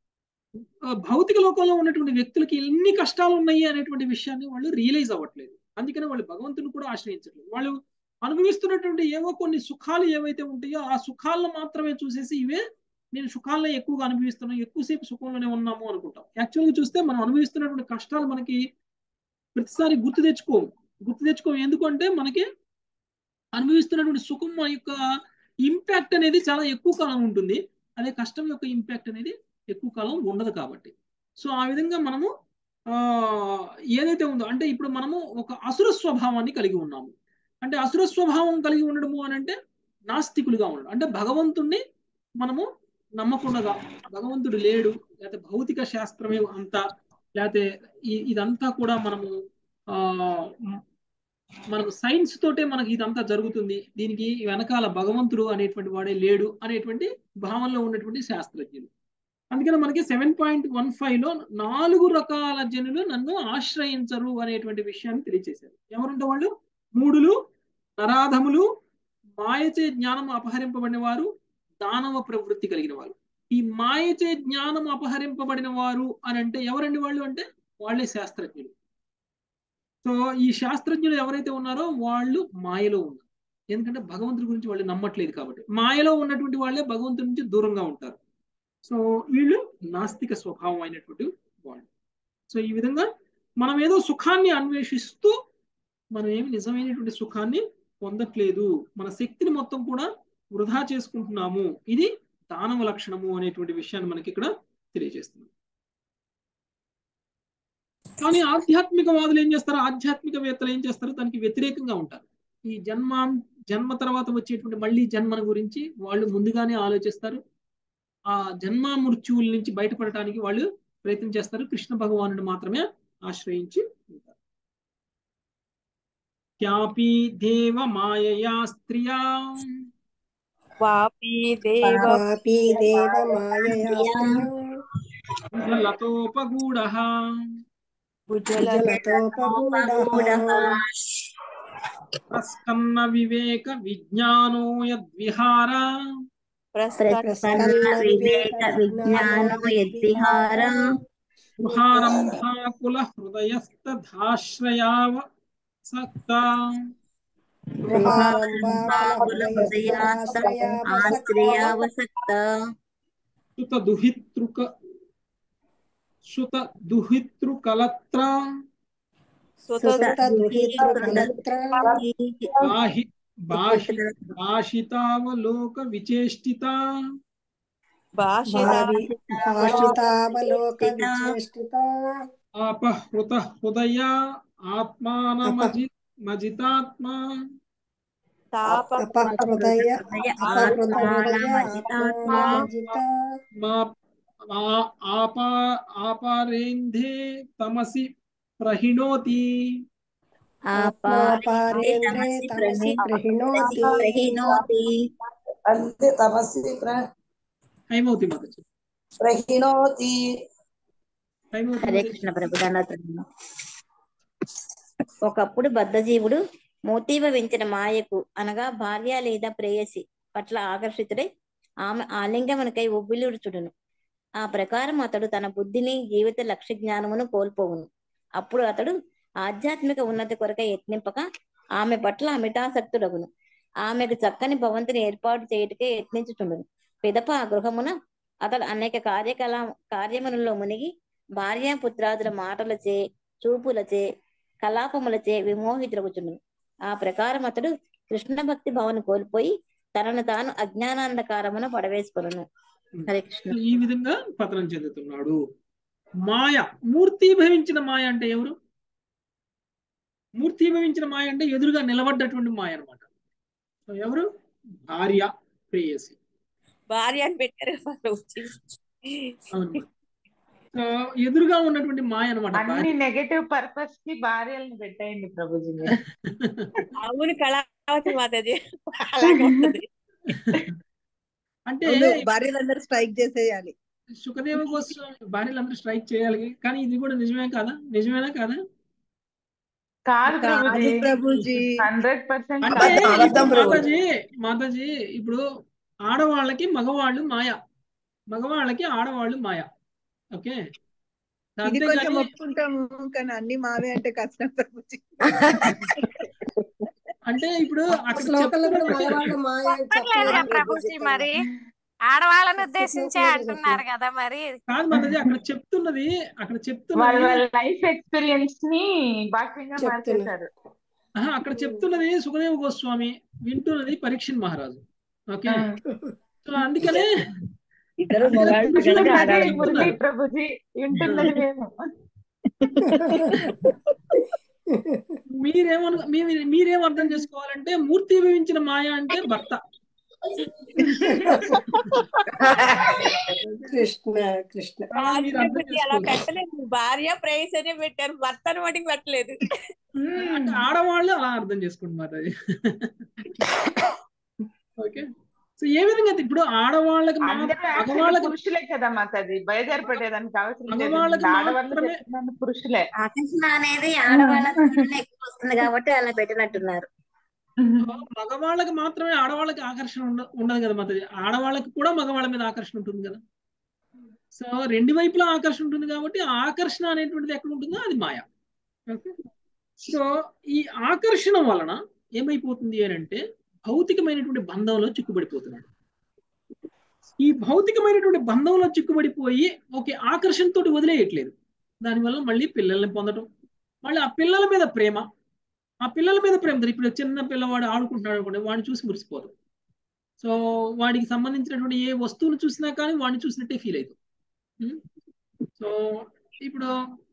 ఆ, భౌతిక లోకంలో ఉన్నటువంటి వ్యక్తులకి ఎన్ని కష్టాలు ఉన్నాయి అనేటువంటి విషయాన్ని వాళ్ళు రియలైజ్ అవ్వట్లేదు అందుకనే వాళ్ళు భగవంతుని కూడా ఆశ్రయించట్లేదు వాళ్ళు అనుభవిస్తున్నటువంటి ఏవో కొన్ని సుఖాలు ఏవైతే ఉంటాయో ఆ సుఖాలను మాత్రమే చూసేసి ఇవే నేను సుఖాల్లో ఎక్కువగా అనుభవిస్తున్నాను ఎక్కువసేపు సుఖంలోనే ఉన్నాము అనుకుంటాం యాక్చువల్గా చూస్తే మనం అనుభవిస్తున్నటువంటి కష్టాలు మనకి ప్రతిసారి గుర్తు తెచ్చుకోము గుర్తు తెచ్చుకోము ఎందుకంటే మనకి అనుభవిస్తున్నటువంటి సుఖం మన యొక్క ఇంపాక్ట్ అనేది చాలా ఎక్కువ కాలం ఉంటుంది అదే కష్టం యొక్క ఇంపాక్ట్ అనేది ఎక్కువ కాలం ఉండదు కాబట్టి సో ఆ విధంగా మనము ఆ ఏదైతే ఉందో అంటే ఇప్పుడు మనము ఒక అసుర స్వభావాన్ని కలిగి ఉన్నాము అంటే అసుర స్వభావం కలిగి ఉండడము అని అంటే నాస్తికులుగా ఉండడం అంటే భగవంతుణ్ణి మనము నమ్మకుండా భగవంతుడు లేడు లేకపోతే భౌతిక శాస్త్రమే అంతా లేకపోతే ఈ- ఇదంతా కూడా మనము ఆ మ్, మనకు సైన్స్ తోటే మనకి ఇదంతా జరుగుతుంది దీనికి వెనకాల భగవంతుడు అనేటువంటి వాడే లేడు అనేటువంటి భావనలో ఉన్నటువంటి శాస్త్రజ్ఞులు అందుకని మనకి సెవెన్ పాయింట్ వన్ ఫైవ్ లో నాలుగు రకాల జనులు నన్ను ఆశ్రయించరు అనేటువంటి విషయాన్ని తెలియజేశారు ఎవరుంటే వాళ్ళు మూడులు నరాధములు మాయచే జ్ఞానం అపహరింపబడిన వారు దానవ ప్రవృత్తి కలిగిన వారు ఈ మాయచే జ్ఞానం అపహరింపబడిన వారు అని అంటే ఎవరండి వాళ్ళు అంటే వాళ్ళే శాస్త్రజ్ఞులు సో ఈ శాస్త్రజ్ఞులు ఎవరైతే ఉన్నారో వాళ్ళు మాయలో ఉన్నారు ఎందుకంటే భగవంతుడి గురించి వాళ్ళు నమ్మట్లేదు కాబట్టి మాయలో ఉన్నటువంటి వాళ్ళే భగవంతుడి నుంచి దూరంగా ఉంటారు సో వీళ్ళు నాస్తిక స్వభావం అయినటువంటి వాళ్ళు సో ఈ విధంగా మనం ఏదో సుఖాన్ని అన్వేషిస్తూ మనం ఏమి నిజమైనటువంటి సుఖాన్ని పొందట్లేదు మన శక్తిని మొత్తం కూడా వృధా చేసుకుంటున్నాము ఇది దానవ లక్షణము అనేటువంటి విషయాన్ని మనకి ఇక్కడ తెలియజేస్తుంది కానీ ఆధ్యాత్మికవాదులు ఏం చేస్తారు ఆధ్యాత్మికవేత్తలు ఏం చేస్తారు దానికి వ్యతిరేకంగా ఉంటారు ఈ జన్మ జన్మ తర్వాత వచ్చేటువంటి మళ్ళీ జన్మను గురించి వాళ్ళు ముందుగానే ఆలోచిస్తారు ఆ జన్మ మృత్యువుల నుంచి బయటపడటానికి వాళ్ళు ప్రయత్నం చేస్తారు కృష్ణ భగవానుడు మాత్రమే ఆశ్రయించి ఉంటారు క్యాపి దేవ మాయయా స్త్రియా వాపి దేవ వాపి దేవమాయయా స్త్రియో లతోపగూఢ భుజల విజలతోపగూఢః ప్రస్కన్న వివేక విజ్ఞానో యద్విహార ప్రస్కన్న ప్రస్కన్న వివేక విజ్ఞానో యద్విహార గృహారంభాకుల హృదయస్తధాశ్రయావ సక్త గృహారంభాకుల ఆశ్రయావసక్త సుత దుహితృక సుత దుహితృకలత్ర సుత సుత దుహితృకలత్ర బాహి బాషి భాషితావలోక విచేష్టిత భాషిత భావి భాషితావలోక విచేష్టిత ఆపహృత హృదయ ఆత్మానమజి మజితాత్మా తాప అపహృదయ అపహృత హృదయ ఆత్మానమజితాత్మా ఆత్మానజిత మా ఆ- ఆపా ఆపారేంధే తమసి ప్రహిణోతి ఆత్మాపారేంద్రే తమసి ప్రహిణోతి ప్రహిణోతి అంతే తమసి ప్ర- హైమవతి మాతజీ ప్రహిణోతి హైమవతి హరే మాతాజీ. కృష్ణ ప్రభుదాన ఒకప్పుడు బద్ధజీవుడు మోతీవ వెంచిన మాయకు అనగా భార్య లేదా ప్రేయసి పట్ల ఆకర్షితుడై ఆమె ఆలింగమునకై ఉబ్బిలుడుచుడును ఆ ప్రకారం అతడు తన బుద్ధిని జీవిత లక్ష్య జ్ఞానమును కోల్పోవును అప్పుడు అతడు ఆధ్యాత్మిక ఉన్నతి కొరకై యత్నింపక ఆమె పట్ల అమితాసక్తుడగును ఆమెకు చక్కని భవంతిని ఏర్పాటు చేయుటకే యత్నించుచుండును పిదప ఆ గృహమున అతడు అనేక కార్యకలా కార్యములలో మునిగి భార్యాపుత్రాదుల మాటలచే చూపులచే కలాపములచే విమోహితుడగుచుండును ఆ ప్రకారం అతడు కృష్ణ భక్తి భావన కోల్పోయి తనను తాను అజ్ఞానాంధకారమున పడవేసుకొనును హరే కృష్ణ ఈ విధంగా పతనం చెందుతున్నాడు మాయ మూర్తీభవించిన మాయ అంటే ఎవరు మూర్తీభవించిన మాయ అంటే ఎదురుగా నిలబడ్డటువంటి మాయ అనమాట సో ఎవరు భార్య ప్రేయసి భార్య అని పెట్టారు వాళ్ళు వచ్చి. అవును సో ఎదురుగా ఉన్నటువంటి మాయ అనమాట అన్ని నెగటివ్ పర్పస్ కి భార్యలను పెట్టేయండి ప్రభుజీ మీరు అవును కళావతి మాతాజీ అలాగే ఉంటది అంటే భార్యలందరూ స్ట్రైక్ చేసేయాలి సుఖదేవ గోస్వామి భార్యలందరూ స్ట్రైక్ చేయాలి కానీ ఇది కూడా నిజమే కాదా నిజమేనా కాదా కాదు కాదు ప్రభుజీ ప్రభుజీ హండ్రెడ్ పర్సెంట్ అంటే అబద్ధం, అబద్ధం ఇప్పుడు ప్రభు. మాతాజీ మాతాజీ ఇప్పుడు ఆడవాళ్ళకి మగవాళ్ళు మాయ మగవాళ్ళకి ఆడవాళ్ళు మాయ ఓకే ఇది కొంచెం అంతేగాని ఒప్పుకుంటాము కానీ అన్ని మావే అంటే కష్టం ప్రభుజీ అంటే ఇప్పుడు అక్కడ శ్లోకంలో కూడా చెప్తున్నది మగవాళ్ళ మాయ అని చెప్పట్లేదుగా చెప్పలేదు ప్రభుజీ ప్రభుజీ మరి ఆడవాళ్ళని ఒక్క ఉద్దేశించే శ్లోకంలో అంటున్నారు కదా మరి కాదు మాతాజీ అక్కడ చెప్తున్నది అక్కడ వాళ్ళ చెప్తున్నది వాళ్ళ లైఫ్ ఎక్స్పీరియన్స్ ని భాష్యంగా చెప్తున్నా. మార్చేశారు ఆహా, అక్కడ చెప్తున్నది సుఖదేవ గోస్వామి వింటున్నది పరీక్షణ్ మహారాజు ఓకే సో అందుకనే ఇద్దరు అందుకనే మగాళ్ళు కృష్ణుడు వింటున్నది అక్కడ మురళి చెప్తున్నారు ప్రభుజీ వింటున్నది మేము మీరేమను మీ- మీరేం అర్థం చేసుకోవాలంటే మూర్తి వివించిన మాయ అంటే భర్త కృష్ణ కృష్ణ కాబట్టి మీరు అర్థం ప్రభుజీ అలా చేసుకోవాలి పెట్టలేదు భార్య ప్రేయస్ అనే పెట్టారు భర్తను మటుకు పెట్టలేదు అంటే ఆడవాళ్ళు అలా అర్థం చేసుకోండి మరి అది ఓకే సో ఏ విధంగా అయితే ఇప్పుడు ఆడవాళ్ళకి మాత్రం అందరూ యాక్చువల్లీ మగవాళ్ళకి పురుషులే కదా మాతది బయలుదేరి పెట్టేదానికి అవసరం లేదు మగవాళ్ళకి ఆడవాళ్ళు మాత్రమే చెప్తున్నాను పురుషులే ఆకర్షణ అనేది ఆడవాళ్ళకి ఎక్కువ వస్తుంది కాబట్టి అలా పెట్టినట్టున్నారు మగవాళ్ళకి మాత్రమే ఆడవాళ్ళకి ఆకర్షణ ఉండ ఉండదు కదా మాతది ఆడవాళ్ళకి కూడా మగవాళ్ళ మీద ఆకర్షణ ఉంటుంది కదా సో రెండు వైపులా ఆకర్షణ ఉంటుంది కాబట్టి ఆ ఆకర్షణ అనేటువంటిది ఎక్కడ ఉంటుందో అది మాయ ఓకే సో ఈ ఆకర్షణ వలన ఏమైపోతుంది అని అంటే భౌతికమైనటువంటి బంధంలో చిక్కుబడిపోతున్నాడు ఈ భౌతికమైనటువంటి బంధంలో చిక్కుబడిపోయి ఓకే ఆకర్షణతోటి వదిలేయట్లేదు దానివల్ల మళ్ళీ పిల్లల్ని పొందడం మళ్ళీ ఆ పిల్లల మీద ప్రేమ ఆ పిల్లల మీద ప్రేమ ఇప్పుడు చిన్న పిల్లవాడు ఆడుకుంటున్నాడు అనుకోండి వాడిని చూసి మురిసిపోదు సో వాడికి సంబంధించినటువంటి ఏ వస్తువును చూసినా కానీ వాడిని చూసినట్టే ఫీల్ అవుతుంది ఉం? సో ఇప్పుడు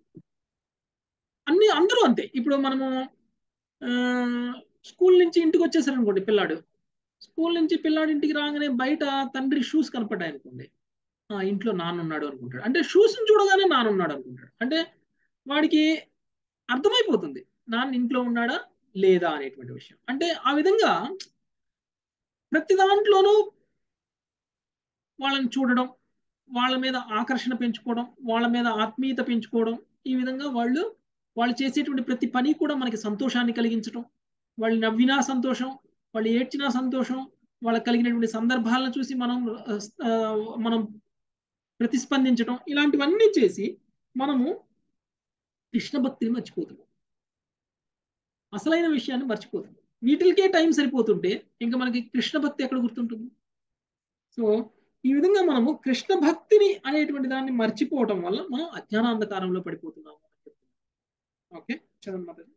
అన్ని అందరూ అంతే ఇప్పుడు మనము ఆ, స్కూల్ నుంచి ఇంటికి వచ్చేసారు అనుకోండి పిల్లాడు స్కూల్ నుంచి పిల్లాడు ఇంటికి రాగానే బయట తండ్రి షూస్ కనపడ్డాయి అనుకోండి ఆ, ఇంట్లో నాన్న ఉన్నాడు అనుకుంటాడు అంటే షూస్ చూడగానే నాన్న ఉన్నాడు అనుకుంటాడు అంటే వాడికి అర్థమైపోతుంది నాన్న ఇంట్లో ఉన్నాడా లేదా అనేటువంటి విషయం అంటే ఆ విధంగా ప్రతి దాంట్లోనూ వాళ్ళని చూడడం వాళ్ళ మీద ఆకర్షణ పెంచుకోవడం వాళ్ళ మీద ఆత్మీయత పెంచుకోవడం ఈ విధంగా వాళ్ళు వాళ్ళు చేసేటువంటి ప్రతి పని కూడా మనకి సంతోషాన్ని కలిగించడం వాళ్ళు నవ్వినా సంతోషం వాళ్ళు ఏడ్చినా సంతోషం వాళ్ళకి కలిగినటువంటి సందర్భాలను చూసి మనం ఆ, మనం ప్రతిస్పందించడం ఇలాంటివన్నీ చేసి మనము కృష్ణ భక్తిని మర్చిపోతున్నాం అసలైన విషయాన్ని మర్చిపోతున్నాం వీటికే టైం సరిపోతుంటే ఇంకా మనకి కృష్ణ భక్తి ఎక్కడ గుర్తుంటుంది సో ఈ విధంగా మనము కృష్ణ భక్తిని అనేటువంటి దాన్ని మర్చిపోవటం వల్ల మనం అజ్ఞానాంధకారంలో పడిపోతున్నాము అని చెప్తున్నాం ఓకే చదవండి మాతాజీ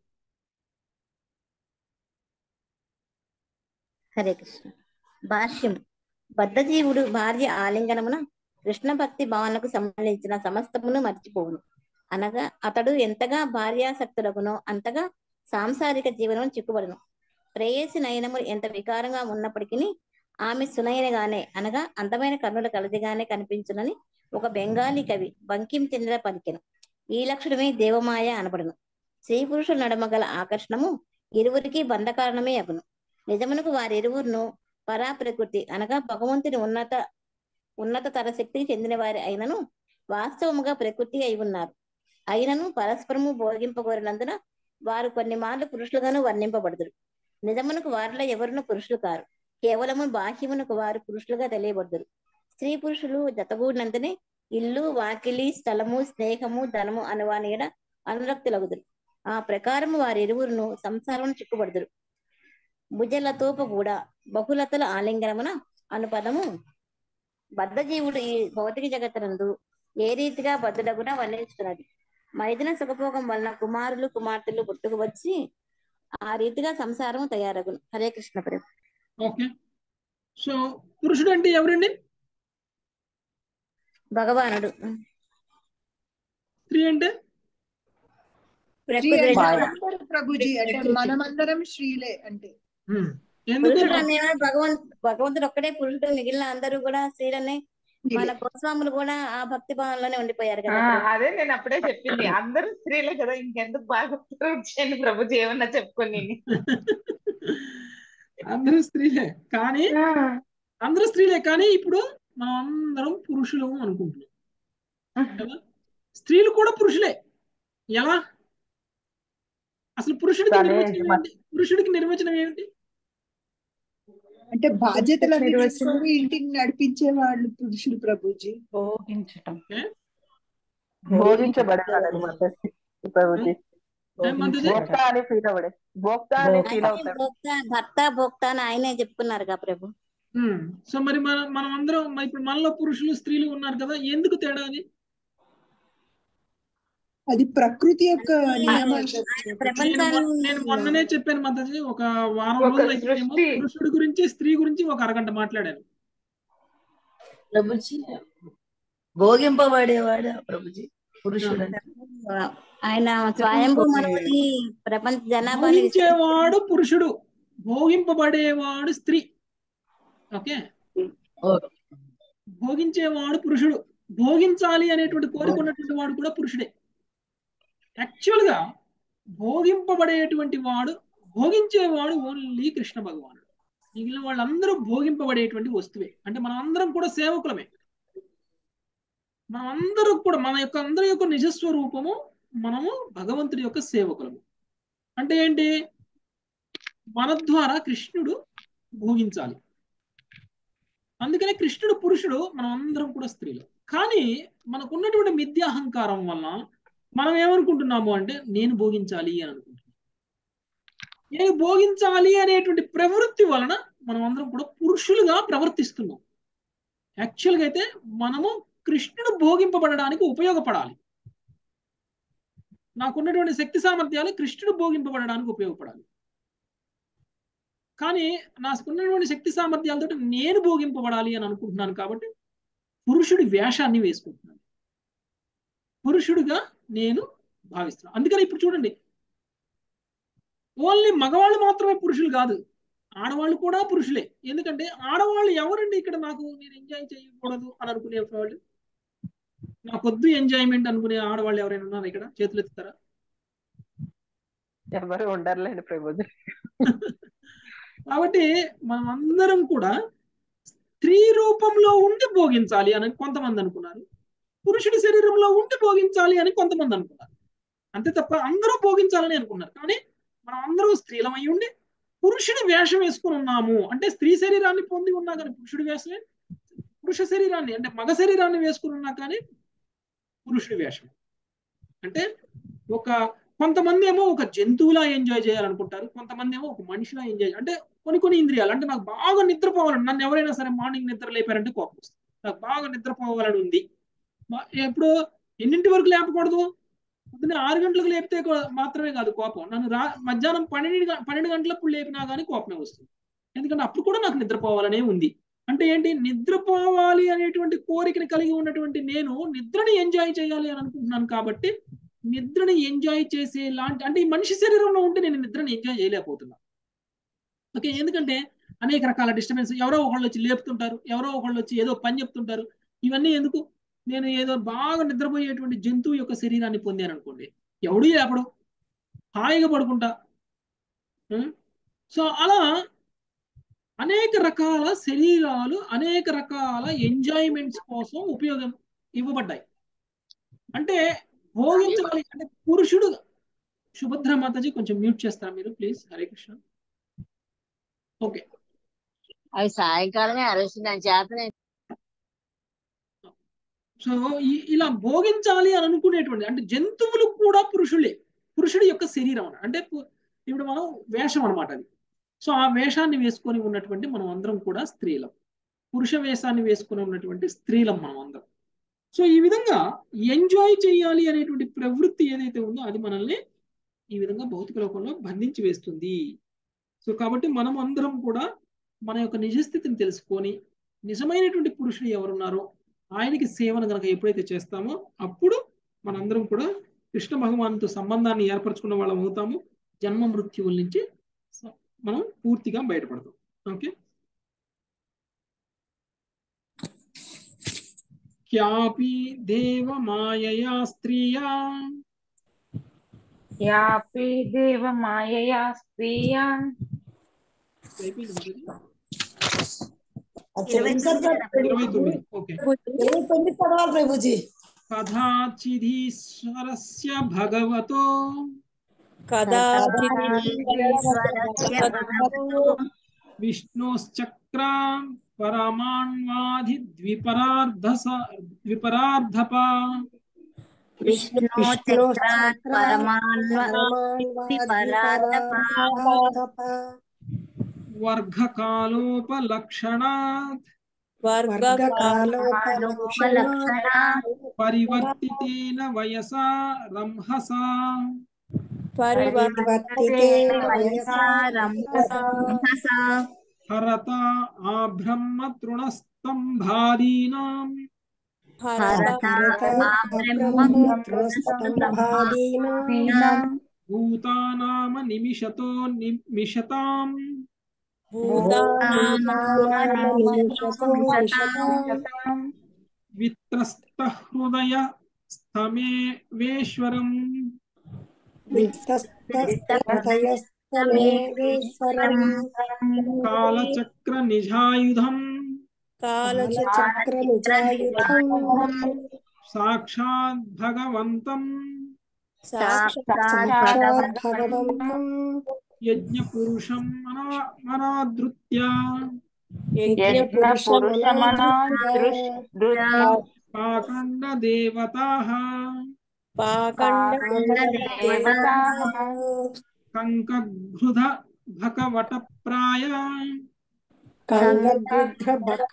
హరే కృష్ణ భాష్యం బద్ధజీవుడు భార్య ఆలింగనమున కృష్ణ భక్తి భావనకు సంబంధించిన సమస్తమును మర్చిపోవును అనగా అతడు ఎంతగా భార్యాసక్తులగునో అంతగా సాంసారిక జీవనం చిక్కుబడును ప్రేయసి నయనము ఎంత వికారంగా ఉన్నప్పటికీ ఆమె సునయనగానే అనగా అందమైన కన్నుల కలదిగానే కనిపించునని ఒక బెంగాలీ కవి బంకిం చంద్ర పలికెను ఈ లక్షణమే దేవమాయ అనబడును స్త్రీ పురుషుల నడమ గల ఆకర్షణము ఇరువురికి బంధకారణమే అగును నిజమునకు వారిరువురును పరా ప్రకృతి అనగా భగవంతుని ఉన్నత ఉన్నత తర శక్తికి చెందిన వారి అయినను వాస్తవముగా ప్రకృతి అయి ఉన్నారు అయినను పరస్పరము భోగింపగోరినందున వారు కొన్ని మార్లు పురుషులుగాను వర్ణింపబడుదురు నిజమునకు వారిలో ఎవరును పురుషులు కారు కేవలము బాహ్యమునకు వారు పురుషులుగా తెలియబడుదురు స్త్రీ పురుషులు జతగూడినంతనే ఇల్లు వాకిలి స్థలము స్నేహము ధనము అనువానియడ అనురక్తులగుదురు ఆ ప్రకారము వారిరువురును సంసారం చిక్కుబడుదురు భుజలతోప కూడా బహుళతల ఆలింగనమున అను పదము బద్ధజీవుడు ఈ భౌతిక జగత్తునందు ఏ రీతిగా బద్ధుడగున వర్ణించుతున్నది మైదిన సుఖభోగం వలన కుమారులు కుమార్తెలు పుట్టుకు వచ్చి ఆ రీతిగా సంసారం తయారగును హరే కృష్ణ ప్రభు ఓకే సో పురుషుడు అంటే ఎవరండి భగవానుడు స్త్రీ అంటే శ్రీ ప్రకృతి అంటే అందరూ ప్రభుజీ అంటే మనమందరం శ్రీలే అంటే హ్మ్. ఎందుకు పురుషుడు అనేవాడు భగవంత్ భగవంతుడు ఒక్కడే పురుషుడు మిగిలిన అందరూ కూడా స్త్రీలనే మన గోస్వాములు కూడా ఆ భక్తి భావంలోనే ఉండిపోయారు ఆ, కదా అదే నేను అప్పుడే చెప్పింది అందరూ స్త్రీలే కదా ఇంకెందుకు బాగా వచ్చాను ప్రభుజీ ఏమన్నా చెప్పుకొని అందరూ స్త్రీలే కానీ అందరూ స్త్రీలే కానీ ఇప్పుడు మనం అందరం పురుషులు అనుకుంటున్నాం కదా స్త్రీలు కూడా పురుషులే ఎలా అసలు పురుషుడికి కానీ నిర్వచనం ఏంటి పురుషుడికి నిర్వచనం ఏమిటి అంటే బాధ్యతలన్నీ తీసుకొని ఇంటిని నడిపించే వాళ్ళు పురుషులు ప్రభుజీ భోగించటం ఓకే భోగించబడతాడు మాతాజీ ప్రభుజీ ఏం మాతాజీ? భోక్త అని ఫీల్ అవడే భోక్త అని ఫీల్ ఆయనే అవుతాడు భోక్త భర్త భోక్త అని ఆయనే చెప్పుకున్నారు కదా ప్రభు హ్మ్. సో మరి మన మనం అందరం మరి ఇప్పుడు మనలో పురుషులు స్త్రీలు ఉన్నారు కదా ఎందుకు తేడా అది అది ప్రకృతి యొక్క నియమాలు ఆయన నేను ప్రపంచాన్ని మొన్న- నేను మొన్ననే చెప్పాను మాతాజీ ఒక వారం ఒక రోజులు అయితేనేమో సృష్టి. పురుషుడి గురించి స్త్రీ గురించి ఒక అరగంట మాట్లాడాను ప్రభుజీ భోగింపబడేవాడా ప్రభుజీ పురుషుడు ఆయన స్వయంభూ మనవని ప్రపంచ జనాభాని భోగించేవాడు పురుషుడు భోగింపబడేవాడు స్త్రీ ఓకే భోగించేవాడు పురుషుడు భోగించాలి అనేటువంటి కోరుకున్నటువంటి వాడు కూడా పురుషుడే యాక్చువల్ గా భోగింపబడేటువంటి వాడు భోగించేవాడు ఓన్లీ కృష్ణ భగవానుడు మిగిలిన వాళ్ళందరూ భోగింపబడేటువంటి వస్తువే అంటే మనం అందరం కూడా సేవకులమే మనం అందరూ కూడా మన యొక్క అందరి యొక్క నిజస్వరూపము మనము భగవంతుడి యొక్క సేవకులము అంటే ఏంటి మన ద్వారా కృష్ణుడు భోగించాలి అందుకనే కృష్ణుడు పురుషుడు మనం అందరం కూడా స్త్రీలు కానీ మనకున్నటువంటి మిథ్యాహంకారం వల్ల మనం ఏమనుకుంటున్నాము అంటే నేను భోగించాలి అని అనుకుంటున్నాం నేను భోగించాలి అనేటువంటి ప్రవృత్తి వలన మనం అందరం కూడా పురుషులుగా ప్రవర్తిస్తున్నాం యాక్చువల్గా అయితే మనము కృష్ణుడు భోగింపబడడానికి ఉపయోగపడాలి నాకున్నటువంటి శక్తి సామర్థ్యాలు కృష్ణుడు భోగింపబడడానికి ఉపయోగపడాలి కానీ నాకున్నటువంటి శక్తి సామర్థ్యాలతో నేను భోగింపబడాలి అని అనుకుంటున్నాను కాబట్టి పురుషుడి వేషాన్ని వేసుకుంటున్నాను పురుషుడిగా నేను భావిస్తున్నాను అందుకని ఇప్పుడు చూడండి ఓన్లీ మగవాళ్ళు మాత్రమే పురుషులు కాదు ఆడవాళ్ళు కూడా పురుషులే ఎందుకంటే ఆడవాళ్ళు ఎవరండి ఇక్కడ నాకు నేను ఎంజాయ్ చేయకూడదు అని అనుకునే వాళ్ళు నాకొద్దు ఎంజాయ్మెంట్ అనుకునే ఆడవాళ్ళు ఎవరైనా ఉన్నారు ఇక్కడ చేతులు ఎత్తుతారా ఎవరు ఉండర్లేండి ప్రభుజీ కాబట్టి మనం అందరం కూడా స్త్రీ రూపంలో ఉండి భోగించాలి అని కొంతమంది అనుకున్నారు పురుషుడి శరీరంలో ఉండి భోగించాలి అని కొంతమంది అనుకున్నారు అంతే తప్ప అందరూ భోగించాలని అనుకున్నారు కానీ మనం అందరూ స్త్రీలమై ఉండి పురుషుడి వేషం వేసుకుని ఉన్నాము అంటే స్త్రీ శరీరాన్ని పొంది ఉన్నా కానీ పురుషుడి వేషమే పురుష శరీరాన్ని అంటే మగ శరీరాన్ని వేసుకుని ఉన్నా కానీ పురుషుడి వేషం అంటే ఒక కొంతమంది ఏమో ఒక జంతువులా ఎంజాయ్ చేయాలనుకుంటారు కొంతమంది ఏమో ఒక మనిషిలా ఎంజాయ్ అంటే కొన్ని కొన్ని ఇంద్రియాలు అంటే నాకు బాగా నిద్రపోవాలని నన్ను ఎవరైనా సరే మార్నింగ్ నిద్ర లేపారంటే కోపం వస్తుంది నాకు బాగా నిద్రపోవాలని ఉంది ఎప్పుడు ఎన్నింటి వరకు లేపకూడదు పొద్దున్న ఆరు గంటలకు లేపితే మాత్రమే కాదు కోపం నన్ను రా మధ్యాహ్నం పన్నెండు పన్నెండు గంటలప్పుడు లేపినా కానీ కోపమే వస్తుంది ఎందుకంటే అప్పుడు కూడా నాకు నిద్రపోవాలనే ఉంది అంటే ఏంటి నిద్రపోవాలి అనేటువంటి కోరికని కలిగి ఉన్నటువంటి నేను నిద్రని ఎంజాయ్ చేయాలి అని అనుకుంటున్నాను కాబట్టి నిద్రని ఎంజాయ్ చేసే లాంటి అంటే ఈ మనిషి శరీరంలో ఉంటే నేను నిద్రని ఎంజాయ్ చేయలేకపోతున్నా ఓకే ఎందుకంటే అనేక రకాల డిస్టర్బెన్స్ ఎవరో ఒకళ్ళు వచ్చి లేపుతుంటారు ఎవరో ఒకళ్ళు వచ్చి ఏదో పని చెప్తుంటారు ఇవన్నీ ఎందుకు నేను ఏదో బాగా నిద్రపోయేటువంటి జంతువు యొక్క శరీరాన్ని పొందాను అనుకోండి ఎవడు లేపడు హాయిగా పడుకుంటా సో అలా అనేక రకాల శరీరాలు అనేక రకాల ఎంజాయ్మెంట్స్ కోసం ఉపయోగం ఇవ్వబడ్డాయి అంటే భోగించాలి అంటే పురుషుడు సుభద్ర మాతాజీ కొంచెం మ్యూట్ చేస్తారా మీరు ప్లీజ్ హరే కృష్ణ ఓకే అవి సాయంకాలమే అరసిందని చేతనే సో ఇలా భోగించాలి అని అనుకునేటువంటి అంటే జంతువులు కూడా పురుషులే పురుషుడి యొక్క శరీరం అంటే ఇప్పుడు మనం వేషం అనమాట అది సో ఆ వేషాన్ని వేసుకొని ఉన్నటువంటి మనం అందరం కూడా స్త్రీలం పురుష వేషాన్ని వేసుకొని ఉన్నటువంటి స్త్రీలం మనం అందరం సో ఈ విధంగా ఎంజాయ్ చేయాలి అనేటువంటి ప్రవృత్తి ఏదైతే ఉందో అది మనల్ని ఈ విధంగా భౌతిక లోకంలో బంధించి వేస్తుంది సో కాబట్టి మనం అందరం కూడా మన యొక్క నిజస్థితిని తెలుసుకొని నిజమైనటువంటి పురుషుడు ఎవరున్నారో ఆయనకి సేవను కనుక ఎప్పుడైతే చేస్తామో అప్పుడు మనందరం కూడా కృష్ణ భగవాన్తో సంబంధాన్ని ఏర్పరచుకున్న వాళ్ళం అవుతాము జన్మ మృత్యువుల నుంచి మనం పూర్తిగా బయటపడతాం ఓకే క్యాపి దేవ మాయయా స్త్రియా యాపి దేవ మాయయా స్త్రియా ఇరవై తొమ్మిది ఓకే ఇరవై తొమ్మిది చదవాలి ప్రభుజీ కదాచిదీశ్వరస్య భగవతో విష్ణోశ్చక్రా పరమాణ్వాధి ద్విపరార్ధస ద్విపరార్ధప వర్గకాలోపలక్షణాత్ పరివర్తితేన వయసా రంహసా హరత ఆ బ్రహ్మ తృణస్తంభాదీనాం భరత భరత అబ్రహ్మ అబ్రహ్మస్తంభాదీనాం భూతానామ నిమిషతో నిమిషతాం విత్రస్త హృదయ స్తమేవేశ్వరం విత్తస్తమేశ్వరం కాలచక్ర నిజాయుధం కాలచక్ర నిజాయుధం సాక్షాత్ భగవంతం సాక్షాత్ భగవంతం యజ్ఞ పురుషం మనా మనాదృత్య పాకండ దేవతాః కంకఘృధ భకవట ప్రాయ కంగద్రుద్ర బక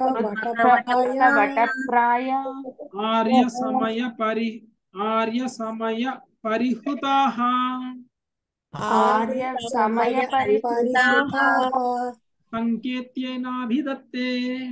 వటపాయ ఆర్య సమయ పరి ఆర్య సమయ పరిహృతాః ఆర్య సమయ పరిహితాః సంకేత్యేనాభిదత్తే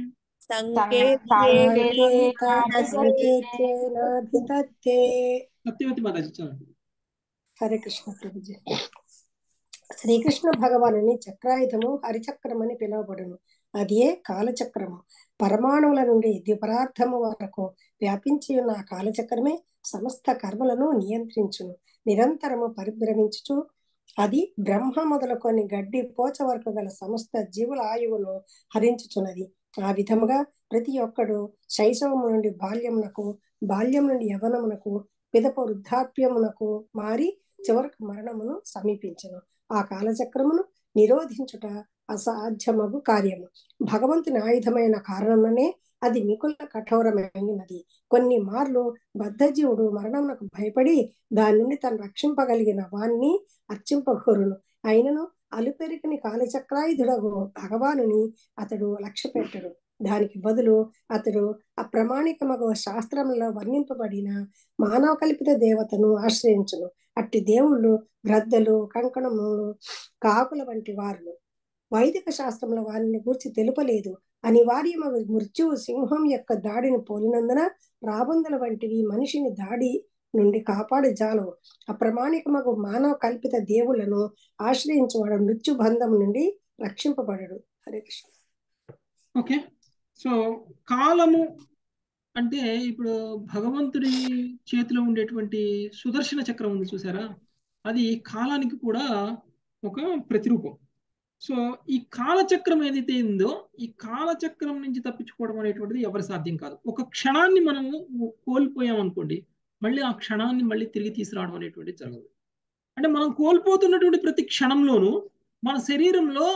సంకేతేనాభిదత్తే సత్యవతి మాతాజీ చదవండి హరే కృష్ణ ప్రభుజీ శ్రీకృష్ణ భగవానుని చక్రాయుధము హరిచక్రం అని పిలువబడును అదే కాలచక్రము పరమాణువుల నుండి ద్విపరార్థము వరకు వ్యాపించి ఉన్న ఆ కాలచక్రమే సమస్త కర్మలను నియంత్రించును నిరంతరము పరిభ్రమించుచు అది బ్రహ్మ మొదలుకొని గడ్డి పోచ వరకు గల సమస్త జీవుల ఆయువును హరించుచున్నది ఆ విధముగా ప్రతి ఒక్కడు శైశవము నుండి బాల్యమునకు బాల్యం నుండి యవనమునకు పిదప వృద్ధాప్యమునకు మారి చివరకు మరణమును సమీపించను ఆ కాలచక్రమును నిరోధించుట అసాధ్యమగు కార్యము భగవంతుని ఆయుధమైన కారణమనే అది మికుల కఠోరమైనది కొన్ని మార్లు బద్ధజీవుడు మరణమునకు భయపడి దాని నుండి తను రక్షింపగలిగిన వాణ్ణి అర్చింపగోరును అయినను అలుపెరికని కాలచక్రాయుధుడగు భగవానుని అతడు లక్ష్య పెట్టడు దానికి బదులు అతడు అప్రమాణికమగు శాస్త్రంలో వర్ణింపబడిన మానవ కల్పిత దేవతను ఆశ్రయించును అట్టి దేవుళ్ళు గ్రద్దలు కంకణములు కాకుల వంటి వారు వైదిక శాస్త్రంలో వారిని గురించి తెలుపలేదు అనివార్యమగు మృత్యువు సింహం యొక్క దాడిని పోలినందున రాబందుల వంటివి మనిషిని దాడి నుండి కాపాడు జాలవు అప్రమాణికమగు మానవ కల్పిత దేవులను ఆశ్రయించువాడు మృత్యు బంధం నుండి రక్షింపబడడు హరే కృష్ణ ఓకే సో కాలము అంటే ఇప్పుడు భగవంతుడి చేతిలో ఉండేటువంటి సుదర్శన చక్రం ఉంది చూసారా అది కాలానికి కూడా ఒక ప్రతిరూపం సో ఈ కాలచక్రం ఏదైతే ఉందో ఈ కాలచక్రం నుంచి తప్పించుకోవడం అనేటువంటిది ఎవరి సాధ్యం కాదు ఒక క్షణాన్ని మనము కోల్పోయాం అనుకోండి మళ్ళీ ఆ క్షణాన్ని మళ్ళీ తిరిగి తీసుకురావడం అనేటువంటిది జరగదు అంటే మనం కోల్పోతున్నటువంటి ప్రతి క్షణంలోనూ మన శరీరంలో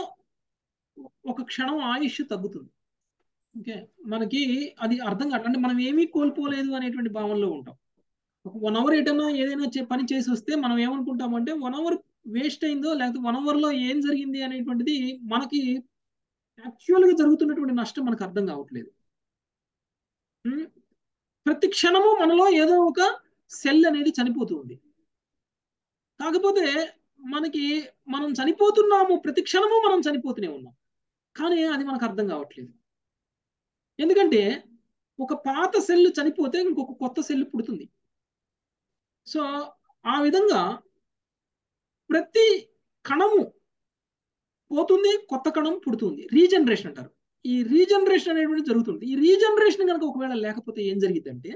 ఒక క్షణం ఆయుష్ తగ్గుతుంది ఓకే మనకి అది అర్థం కాదు అంటే మనం ఏమీ కోల్పోలేదు అనేటువంటి భావనలో ఉంటాం ఒక వన్ అవర్ ఏటన్నా ఏదైనా పని చేసి వస్తే మనం ఏమనుకుంటామంటే వన్ అవర్ వేస్ట్ అయిందో లేకపోతే వన్ అవర్ లో ఏం జరిగింది అనేటువంటిది మనకి యాక్చువల్ గా జరుగుతున్నటువంటి నష్టం మనకు అర్థం కావట్లేదు ప్రతి క్షణము మనలో ఏదో ఒక సెల్ అనేది చనిపోతుంది కాకపోతే మనకి మనం చనిపోతున్నాము ప్రతి క్షణము మనం చనిపోతూనే ఉన్నాం కానీ అది మనకు అర్థం కావట్లేదు ఎందుకంటే ఒక పాత సెల్ చనిపోతే ఇంకొక కొత్త సెల్ పుడుతుంది సో ఆ విధంగా ప్రతి కణము పోతుంది కొత్త కణం పుడుతుంది రీజనరేషన్ అంటారు ఈ రీజనరేషన్ అనేటువంటి జరుగుతుంది ఈ రీజనరేషన్ కనుక ఒకవేళ లేకపోతే ఏం జరిగిద్దంటే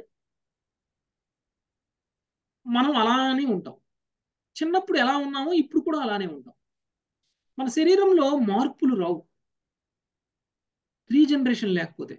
మనం అలానే ఉంటాం చిన్నప్పుడు ఎలా ఉన్నామో ఇప్పుడు కూడా అలానే ఉంటాం మన శరీరంలో మార్పులు రావు రీజనరేషన్ లేకపోతే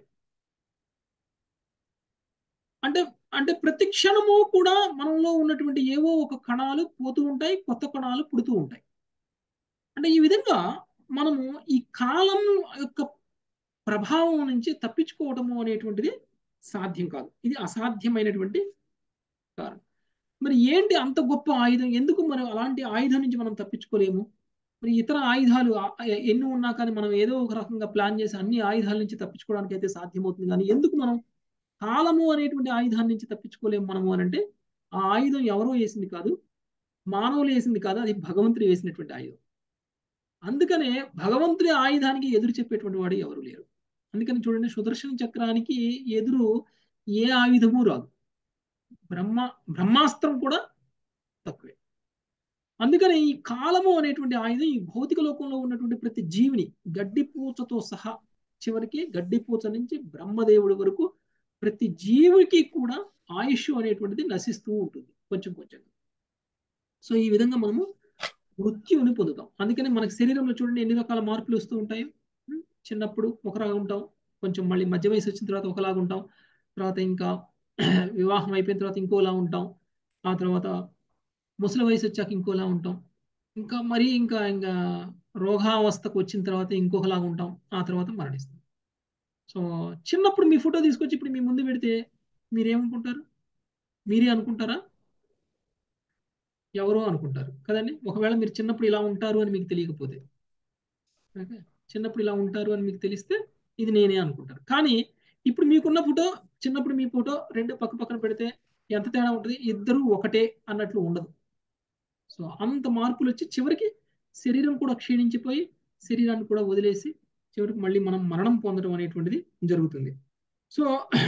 అంటే అంటే ప్రతి క్షణము కూడా మనలో ఉన్నటువంటి ఏవో ఒక కణాలు పోతూ ఉంటాయి కొత్త కణాలు పుడుతూ ఉంటాయి అంటే ఈ విధంగా మనము ఈ కాలం యొక్క ప్రభావం నుంచి తప్పించుకోవడము అనేటువంటిది సాధ్యం కాదు ఇది అసాధ్యమైనటువంటి కారణం మరి ఏంటి అంత గొప్ప ఆయుధం ఎందుకు మనం అలాంటి ఆయుధం నుంచి మనం తప్పించుకోలేము మరి ఇతర ఆయుధాలు ఎన్ని ఉన్నా కానీ మనం ఏదో ఒక రకంగా ప్లాన్ చేసి అన్ని ఆయుధాల నుంచి తప్పించుకోవడానికి అయితే సాధ్యమవుతుంది కానీ ఎందుకు మనం కాలము అనేటువంటి ఆయుధాన్ని నుంచి తప్పించుకోలేము మనము అని అంటే ఆ ఆయుధం ఎవరో వేసింది కాదు మానవులు వేసింది కాదు అది భగవంతుడు వేసినటువంటి ఆయుధం అందుకనే భగవంతుడి ఆయుధానికి ఎదురు చెప్పేటువంటి వాడు ఎవరు లేరు అందుకని చూడండి సుదర్శన చక్రానికి ఎదురు ఏ ఆయుధము రాదు బ్రహ్మ బ్రహ్మాస్త్రం కూడా తక్కువే అందుకని ఈ కాలము అనేటువంటి ఆయుధం ఈ భౌతిక లోకంలో ఉన్నటువంటి ప్రతి జీవిని గడ్డిపూచతో సహా చివరికి గడ్డిపూచ నుంచి బ్రహ్మదేవుడి వరకు ప్రతి జీవికి కూడా ఆయుష్ అనేటువంటిది నశిస్తూ ఉంటుంది కొంచెం కొంచెం సో ఈ విధంగా మనము మృత్యువుని పొందుతాం అందుకని మనకి శరీరంలో చూడండి ఎన్ని రకాల మార్పులు వస్తూ ఉంటాయి ఉం? చిన్నప్పుడు ఒకలాగా ఉంటాం కొంచెం మళ్ళీ మధ్య వయసు వచ్చిన తర్వాత ఒకలాగా ఉంటాం తర్వాత ఇంకా వివాహం అయిపోయిన తర్వాత ఇంకోలా ఉంటాం ఆ తర్వాత ముసలి వయసు వచ్చాక ఇంకోలా ఉంటాం ఇంకా మరీ ఇంకా ఇంకా రోగావస్థకు వచ్చిన తర్వాత ఇంకొకలాగా ఉంటాం ఆ తర్వాత మరణిస్తాం సో చిన్నప్పుడు మీ ఫోటో తీసుకొచ్చి ఇప్పుడు మీ ముందు పెడితే మీరేమనుకుంటారు మీరే అనుకుంటారా ఎవరో అనుకుంటారు కదండి ఒకవేళ మీరు చిన్నప్పుడు ఇలా ఉంటారు అని మీకు తెలియకపోతే ఓకే చిన్నప్పుడు ఇలా ఉంటారు అని మీకు తెలిస్తే ఇది నేనే అనుకుంటారు కానీ ఇప్పుడు మీకున్న ఫోటో చిన్నప్పుడు మీ ఫోటో రెండు పక్క పక్కన పెడితే ఎంత తేడా ఉంటుంది ఇద్దరు ఒకటే అన్నట్లు ఉండదు సో అంత మార్పులు వచ్చి చివరికి శరీరం కూడా క్షీణించిపోయి శరీరాన్ని కూడా వదిలేసి చివరికి మళ్ళీ మనం మరణం పొందడం అనేటువంటిది జరుగుతుంది సో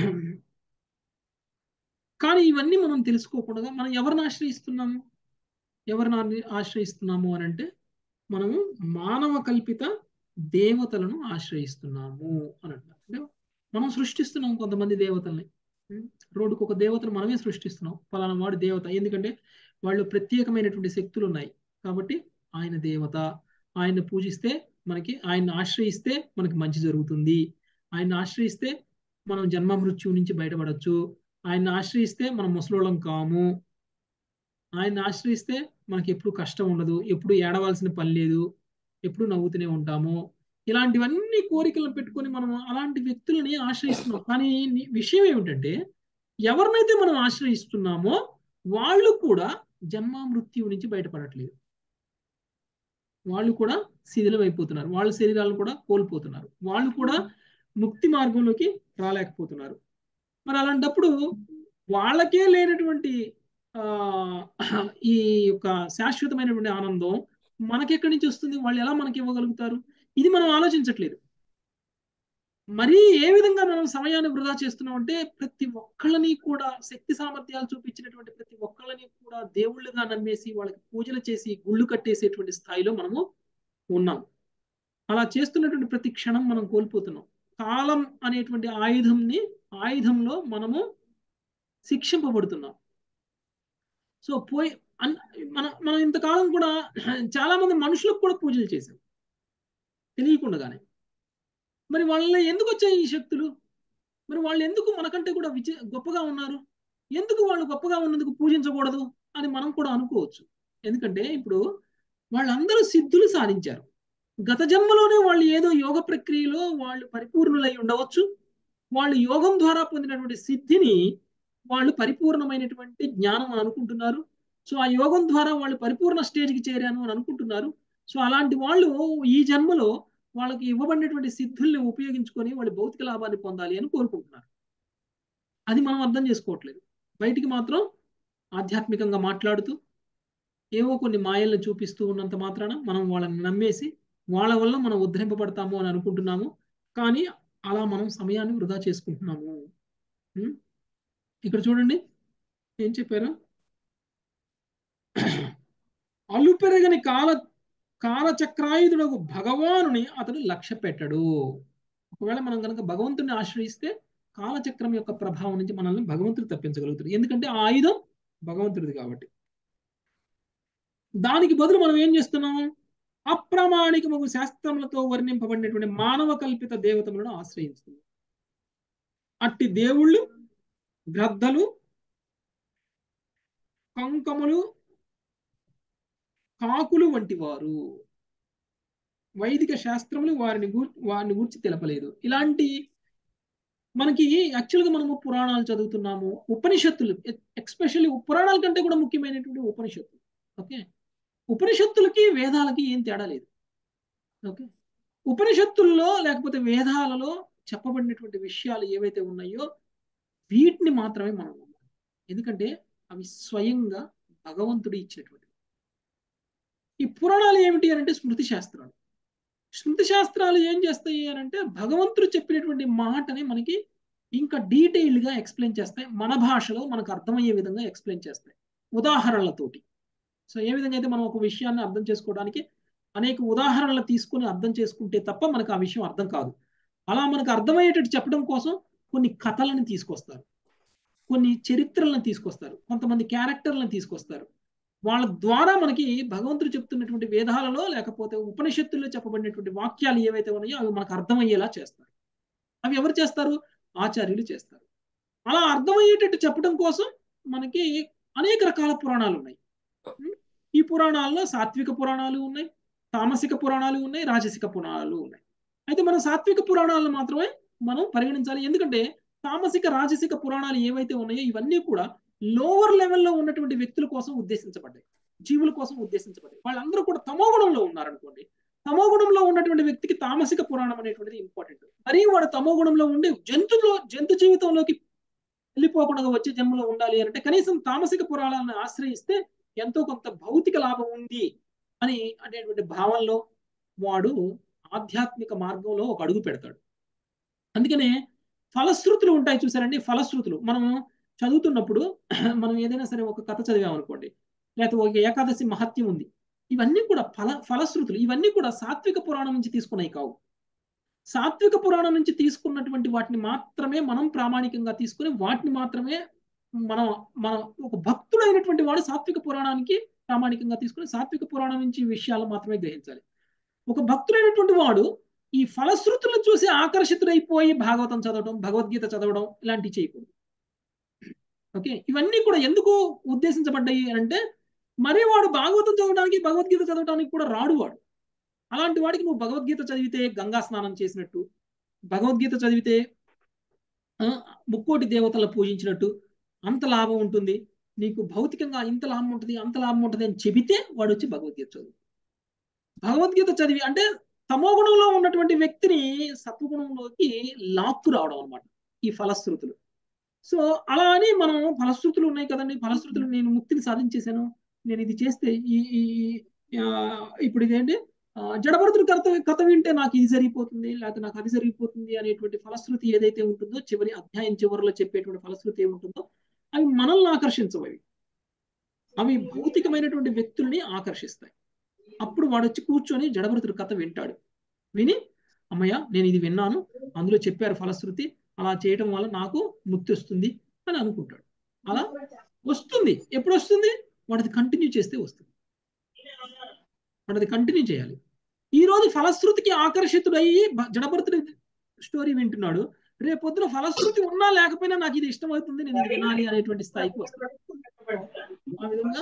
కానీ ఇవన్నీ మనం తెలుసుకోకుండా మనం ఎవరిని ఆశ్రయిస్తున్నాము ఎవరిని ఆశ్ర- ఆశ్రయిస్తున్నాము అని అంటే మనము మానవ కల్పిత దేవతలను ఆశ్రయిస్తున్నాము అని అంటారు అంటే మనం సృష్టిస్తున్నాం కొంతమంది దేవతల్ని ఉం? రోడ్డుకు ఒక దేవతను మనమే సృష్టిస్తున్నాం ఫలానా వాడు దేవత ఎందుకంటే వాళ్ళు ప్రత్యేకమైనటువంటి శక్తులు ఉన్నాయి కాబట్టి ఆయన దేవత ఆయన్ని పూజిస్తే మనకి ఆయన్ని ఆశ్రయిస్తే మనకి మంచి జరుగుతుంది ఆయన్ని ఆశ్రయిస్తే మనం జన్మ మృత్యువు నుంచి బయటపడచ్చు ఆయన్ని ఆశ్రయిస్తే మనం ముసలోళ్ళం కాము ఆయన్ని ఆశ్రయిస్తే మనకి ఎప్పుడు కష్టం ఉండదు ఎప్పుడు ఏడవలసిన పని లేదు ఎప్పుడు నవ్వుతూనే ఉంటాము ఇలాంటివన్నీ కోరికలను పెట్టుకొని మనం అలాంటి వ్యక్తులని ఆశ్రయిస్తున్నాం కానీ ని- విషయం ఏమిటంటే ఎవరినైతే మనం ఆశ్రయిస్తున్నామో వాళ్ళు కూడా జన్మ మృత్యువు నుంచి బయటపడట్లేదు వాళ్ళు కూడా శిథిలం అయిపోతున్నారు వాళ్ళ శరీరాలను కూడా కోల్పోతున్నారు వాళ్ళు కూడా ముక్తి మార్గంలోకి రాలేకపోతున్నారు మరి అలాంటప్పుడు వాళ్ళకే లేనటువంటి ఆ ఈ యొక్క శాశ్వతమైనటువంటి ఆనందం మనకెక్కడి నుంచి వస్తుంది వాళ్ళు ఎలా మనకి ఇవ్వగలుగుతారు ఇది మనం ఆలోచించట్లేదు మరీ ఏ విధంగా మనం సమయాన్ని వృధా చేస్తున్నాం అంటే ప్రతి ఒక్కళ్ళని కూడా శక్తి సామర్థ్యాలు చూపించినటువంటి ప్రతి ఒక్కళ్ళని కూడా దేవుళ్ళుగా నమ్మేసి వాళ్ళకి పూజలు చేసి గుళ్ళు కట్టేసేటువంటి స్థాయిలో మనము ఉన్నాం అలా చేస్తున్నటువంటి ప్రతి క్షణం మనం కోల్పోతున్నాం కాలం అనేటువంటి ఆయుధంని ఆయుధంలో మనము శిక్షింపబడుతున్నాం సో పోయి అన్- మన మనం ఇంతకాలం కూడా చాలా మంది మనుషులకు కూడా పూజలు చేశాం తెలియకుండానే మరి వాళ్ళ ఎందుకు వచ్చాయి ఈ శక్తులు మరి వాళ్ళు ఎందుకు మనకంటే కూడా విచ గొప్పగా ఉన్నారు ఎందుకు వాళ్ళు గొప్పగా ఉన్నందుకు పూజించకూడదు అని మనం కూడా అనుకోవచ్చు ఎందుకంటే ఇప్పుడు వాళ్ళందరూ సిద్ధులు సాధించారు గత జన్మలోనే వాళ్ళు ఏదో యోగ ప్రక్రియలో వాళ్ళు పరిపూర్ణులై ఉండవచ్చు వాళ్ళు యోగం ద్వారా పొందినటువంటి సిద్ధిని వాళ్ళు పరిపూర్ణమైనటువంటి జ్ఞానం అని అనుకుంటున్నారు సో ఆ యోగం ద్వారా వాళ్ళు పరిపూర్ణ స్టేజ్కి చేరాను అని అనుకుంటున్నారు సో అలాంటి వాళ్ళు ఈ జన్మలో వాళ్ళకి ఇవ్వబడినటువంటి సిద్ధుల్ని ఉపయోగించుకొని వాళ్ళు భౌతిక లాభాన్ని పొందాలి అని కోరుకుంటున్నారు అది మనం అర్థం చేసుకోవట్లేదు బయటికి మాత్రం ఆధ్యాత్మికంగా మాట్లాడుతూ ఏవో కొన్ని మాయల్ని చూపిస్తూ ఉన్నంత మాత్రాన మనం వాళ్ళని నమ్మేసి వాళ్ళ వల్ల మనం ఉద్ధరింపబడతాము అని అనుకుంటున్నాము కానీ అలా మనం సమయాన్ని వృధా చేసుకుంటున్నాము ఉం? ఇక్కడ చూడండి ఏం చెప్పారు అలుపెరగని కాల కాలచక్రాయుధుడు భగవానుని అతడు లక్ష్య పెట్టడు ఒకవేళ మనం కనుక భగవంతుని ఆశ్రయిస్తే కాలచక్రం యొక్క ప్రభావం నుంచి మనల్ని భగవంతుడు తప్పించగలుగుతాడు ఎందుకంటే ఆ ఆయుధం భగవంతుడిది కాబట్టి దానికి బదులు మనం ఏం చేస్తున్నాం అప్రామాణికము శాస్త్రములతో వర్ణింపబడినటువంటి మానవ కల్పిత దేవతలను ఆశ్రయిస్తున్నాం అట్టి దేవుళ్ళు గ్రద్దలు కంకములు కాకులు వంటి వారు వైదిక శాస్త్రములు వారిని గూర్ వారిని గూర్చి తెలపలేదు ఇలాంటి మనకి యాక్చువల్గా మనము పురాణాలు చదువుతున్నాము ఉపనిషత్తులు ఎక్స్పెషల్లీ పురాణాల కంటే కూడా ముఖ్యమైనటువంటి ఉపనిషత్తులు ఓకే ఉపనిషత్తులకి వేదాలకి ఏం తేడా లేదు ఓకే ఉపనిషత్తుల్లో లేకపోతే వేదాలలో చెప్పబడినటువంటి విషయాలు ఏవైతే ఉన్నాయో వీటిని మాత్రమే మనం నమ్మాలి ఎందుకంటే అవి స్వయంగా భగవంతుడు ఇచ్చినటువంటి ఈ పురాణాలు ఏమిటి అని అంటే స్మృతి శాస్త్రాలు స్మృతి శాస్త్రాలు ఏం చేస్తాయి అని అంటే భగవంతుడు చెప్పినటువంటి మాటని మనకి ఇంకా డీటెయిల్డ్ గా ఎక్స్ప్లెయిన్ చేస్తాయి మన భాషలో మనకు అర్థమయ్యే విధంగా ఎక్స్ప్లెయిన్ చేస్తాయి ఉదాహరణలతోటి సో ఏ విధంగా అయితే మనం ఒక విషయాన్ని అర్థం చేసుకోవడానికి అనేక ఉదాహరణలు తీసుకొని అర్థం చేసుకుంటే తప్ప మనకు ఆ విషయం అర్థం కాదు అలా మనకు అర్థమయ్యేటట్టు చెప్పడం కోసం కొన్ని కథలను తీసుకొస్తారు కొన్ని చరిత్రలను తీసుకొస్తారు కొంతమంది క్యారెక్టర్లను తీసుకొస్తారు వాళ్ళ ద్వారా మనకి భగవంతుడు చెప్తున్నటువంటి వేదాలలో లేకపోతే ఉపనిషత్తుల్లో చెప్పబడినటువంటి వాక్యాలు ఏవైతే ఉన్నాయో అవి మనకు అర్థమయ్యేలా చేస్తారు అవి ఎవరు చేస్తారు ఆచార్యులు చేస్తారు అలా అర్థమయ్యేటట్టు చెప్పడం కోసం మనకి అనేక రకాల పురాణాలు ఉన్నాయి ఈ పురాణాల్లో సాత్విక పురాణాలు ఉన్నాయి తామసిక పురాణాలు ఉన్నాయి రాజసిక పురాణాలు ఉన్నాయి అయితే మనం సాత్విక పురాణాలను మాత్రమే మనం పరిగణించాలి ఎందుకంటే తామసిక రాజసిక పురాణాలు ఏవైతే ఉన్నాయో ఇవన్నీ కూడా లోవర్ లెవెల్లో ఉన్నటువంటి వ్యక్తుల కోసం ఉద్దేశించబడ్డాయి జీవుల కోసం ఉద్దేశించబడ్డాయి వాళ్ళందరూ కూడా తమోగుణంలో ఉన్నారనుకోండి తమోగుణంలో ఉన్నటువంటి వ్యక్తికి తామసిక పురాణం అనేటువంటిది ఇంపార్టెంట్ మరి వాడు తమోగుణంలో ఉండి జంతులో జంతు జీవితంలోకి వెళ్ళిపోకుండా వచ్చే జన్మలో ఉండాలి అంటే కనీసం తామసిక పురాణాలను ఆశ్రయిస్తే ఎంతో కొంత భౌతిక లాభం ఉంది అని అనేటువంటి భావంలో వాడు ఆధ్యాత్మిక మార్గంలో ఒక అడుగు పెడతాడు అందుకనే ఫలశ్రుతులు ఉంటాయి చూసారండి ఫలశ్రుతులు మనం చదువుతున్నప్పుడు మనం ఏదైనా సరే ఒక కథ చదివామనుకోండి లేకపోతే ఒక ఏకాదశి మహత్యం ఉంది ఇవన్నీ కూడా ఫల ఫలశ్రుతులు ఇవన్నీ కూడా సాత్విక పురాణం నుంచి తీసుకున్నాయి కావు సాత్విక పురాణం నుంచి తీసుకున్నటువంటి వాటిని మాత్రమే మనం ప్రామాణికంగా తీసుకుని వాటిని మాత్రమే మనం మన ఒక భక్తుడైనటువంటి వాడు సాత్విక పురాణానికి ప్రామాణికంగా తీసుకుని సాత్విక పురాణం నుంచి విషయాలు మాత్రమే గ్రహించాలి ఒక భక్తుడైనటువంటి వాడు ఈ ఫలశ్రుతులను చూసి ఆకర్షితుడైపోయి భాగవతం చదవడం భగవద్గీత చదవడం ఇలాంటివి చేయకూడదు ఓకే ఇవన్నీ కూడా ఎందుకు ఉద్దేశించబడ్డాయి అంటే మరి వాడు భాగవతం చదవడానికి భగవద్గీత చదవడానికి కూడా రాడు వాడు అలాంటి వాడికి నువ్వు భగవద్గీత చదివితే గంగా స్నానం చేసినట్టు భగవద్గీత చదివితే ముక్కోటి దేవతలను పూజించినట్టు అంత లాభం ఉంటుంది నీకు భౌతికంగా ఇంత లాభం ఉంటుంది అంత లాభం ఉంటుంది అని చెబితే వాడు వచ్చి భగవద్గీత చదువు భగవద్గీత చదివి అంటే తమోగుణంలో ఉన్నటువంటి వ్యక్తిని సత్వగుణంలోకి లాక్కు రావడం అనమాట ఈ ఫలశ్రుతులు సో అలా అని మనం ఫలశ్రుతులు ఉన్నాయి కదండి ఫలశ్రుతులు నేను ముక్తిని సాధించేశాను నేను ఇది చేస్తే ఈ ఈ ఇప్పుడు ఇదేంటి జడభరతుడు కథ కథ వింటే నాకు ఇది జరిగిపోతుంది లేకపోతే నాకు అది జరిగిపోతుంది అనేటువంటి ఫలశ్రుతి ఏదైతే ఉంటుందో చివరి అధ్యాయం చివరిలో చెప్పేటువంటి ఫలశ్రుతి ఏముంటుందో అవి మనల్ని ఆకర్షించవు అవి భౌతికమైనటువంటి వ్యక్తుల్ని ఆకర్షిస్తాయి అప్పుడు వాడు వచ్చి కూర్చొని జడభరతుడు కథ వింటాడు విని అమ్మయ్య నేను ఇది విన్నాను అందులో చెప్పారు ఫలశ్రుతి అలా చేయడం వల్ల నాకు ముక్తి వస్తుంది అని అనుకుంటాడు అలా వస్తుంది ఎప్పుడు వస్తుంది వాడిది కంటిన్యూ చేస్తే వస్తుంది వాడిది కంటిన్యూ చేయాలి ఈ రోజు ఫలశ్రుతికి ఆకర్షితుడయ్యి జడభరతుడి స్టోరీ వింటున్నాడు రేపు పొద్దున ఫలశ్రుతి ఉన్నా లేకపోయినా నాకు ఇది ఇష్టం అవుతుంది నేను ఇది వినాలి అనేటువంటి స్థాయికి వస్తుంది ఆ విధంగా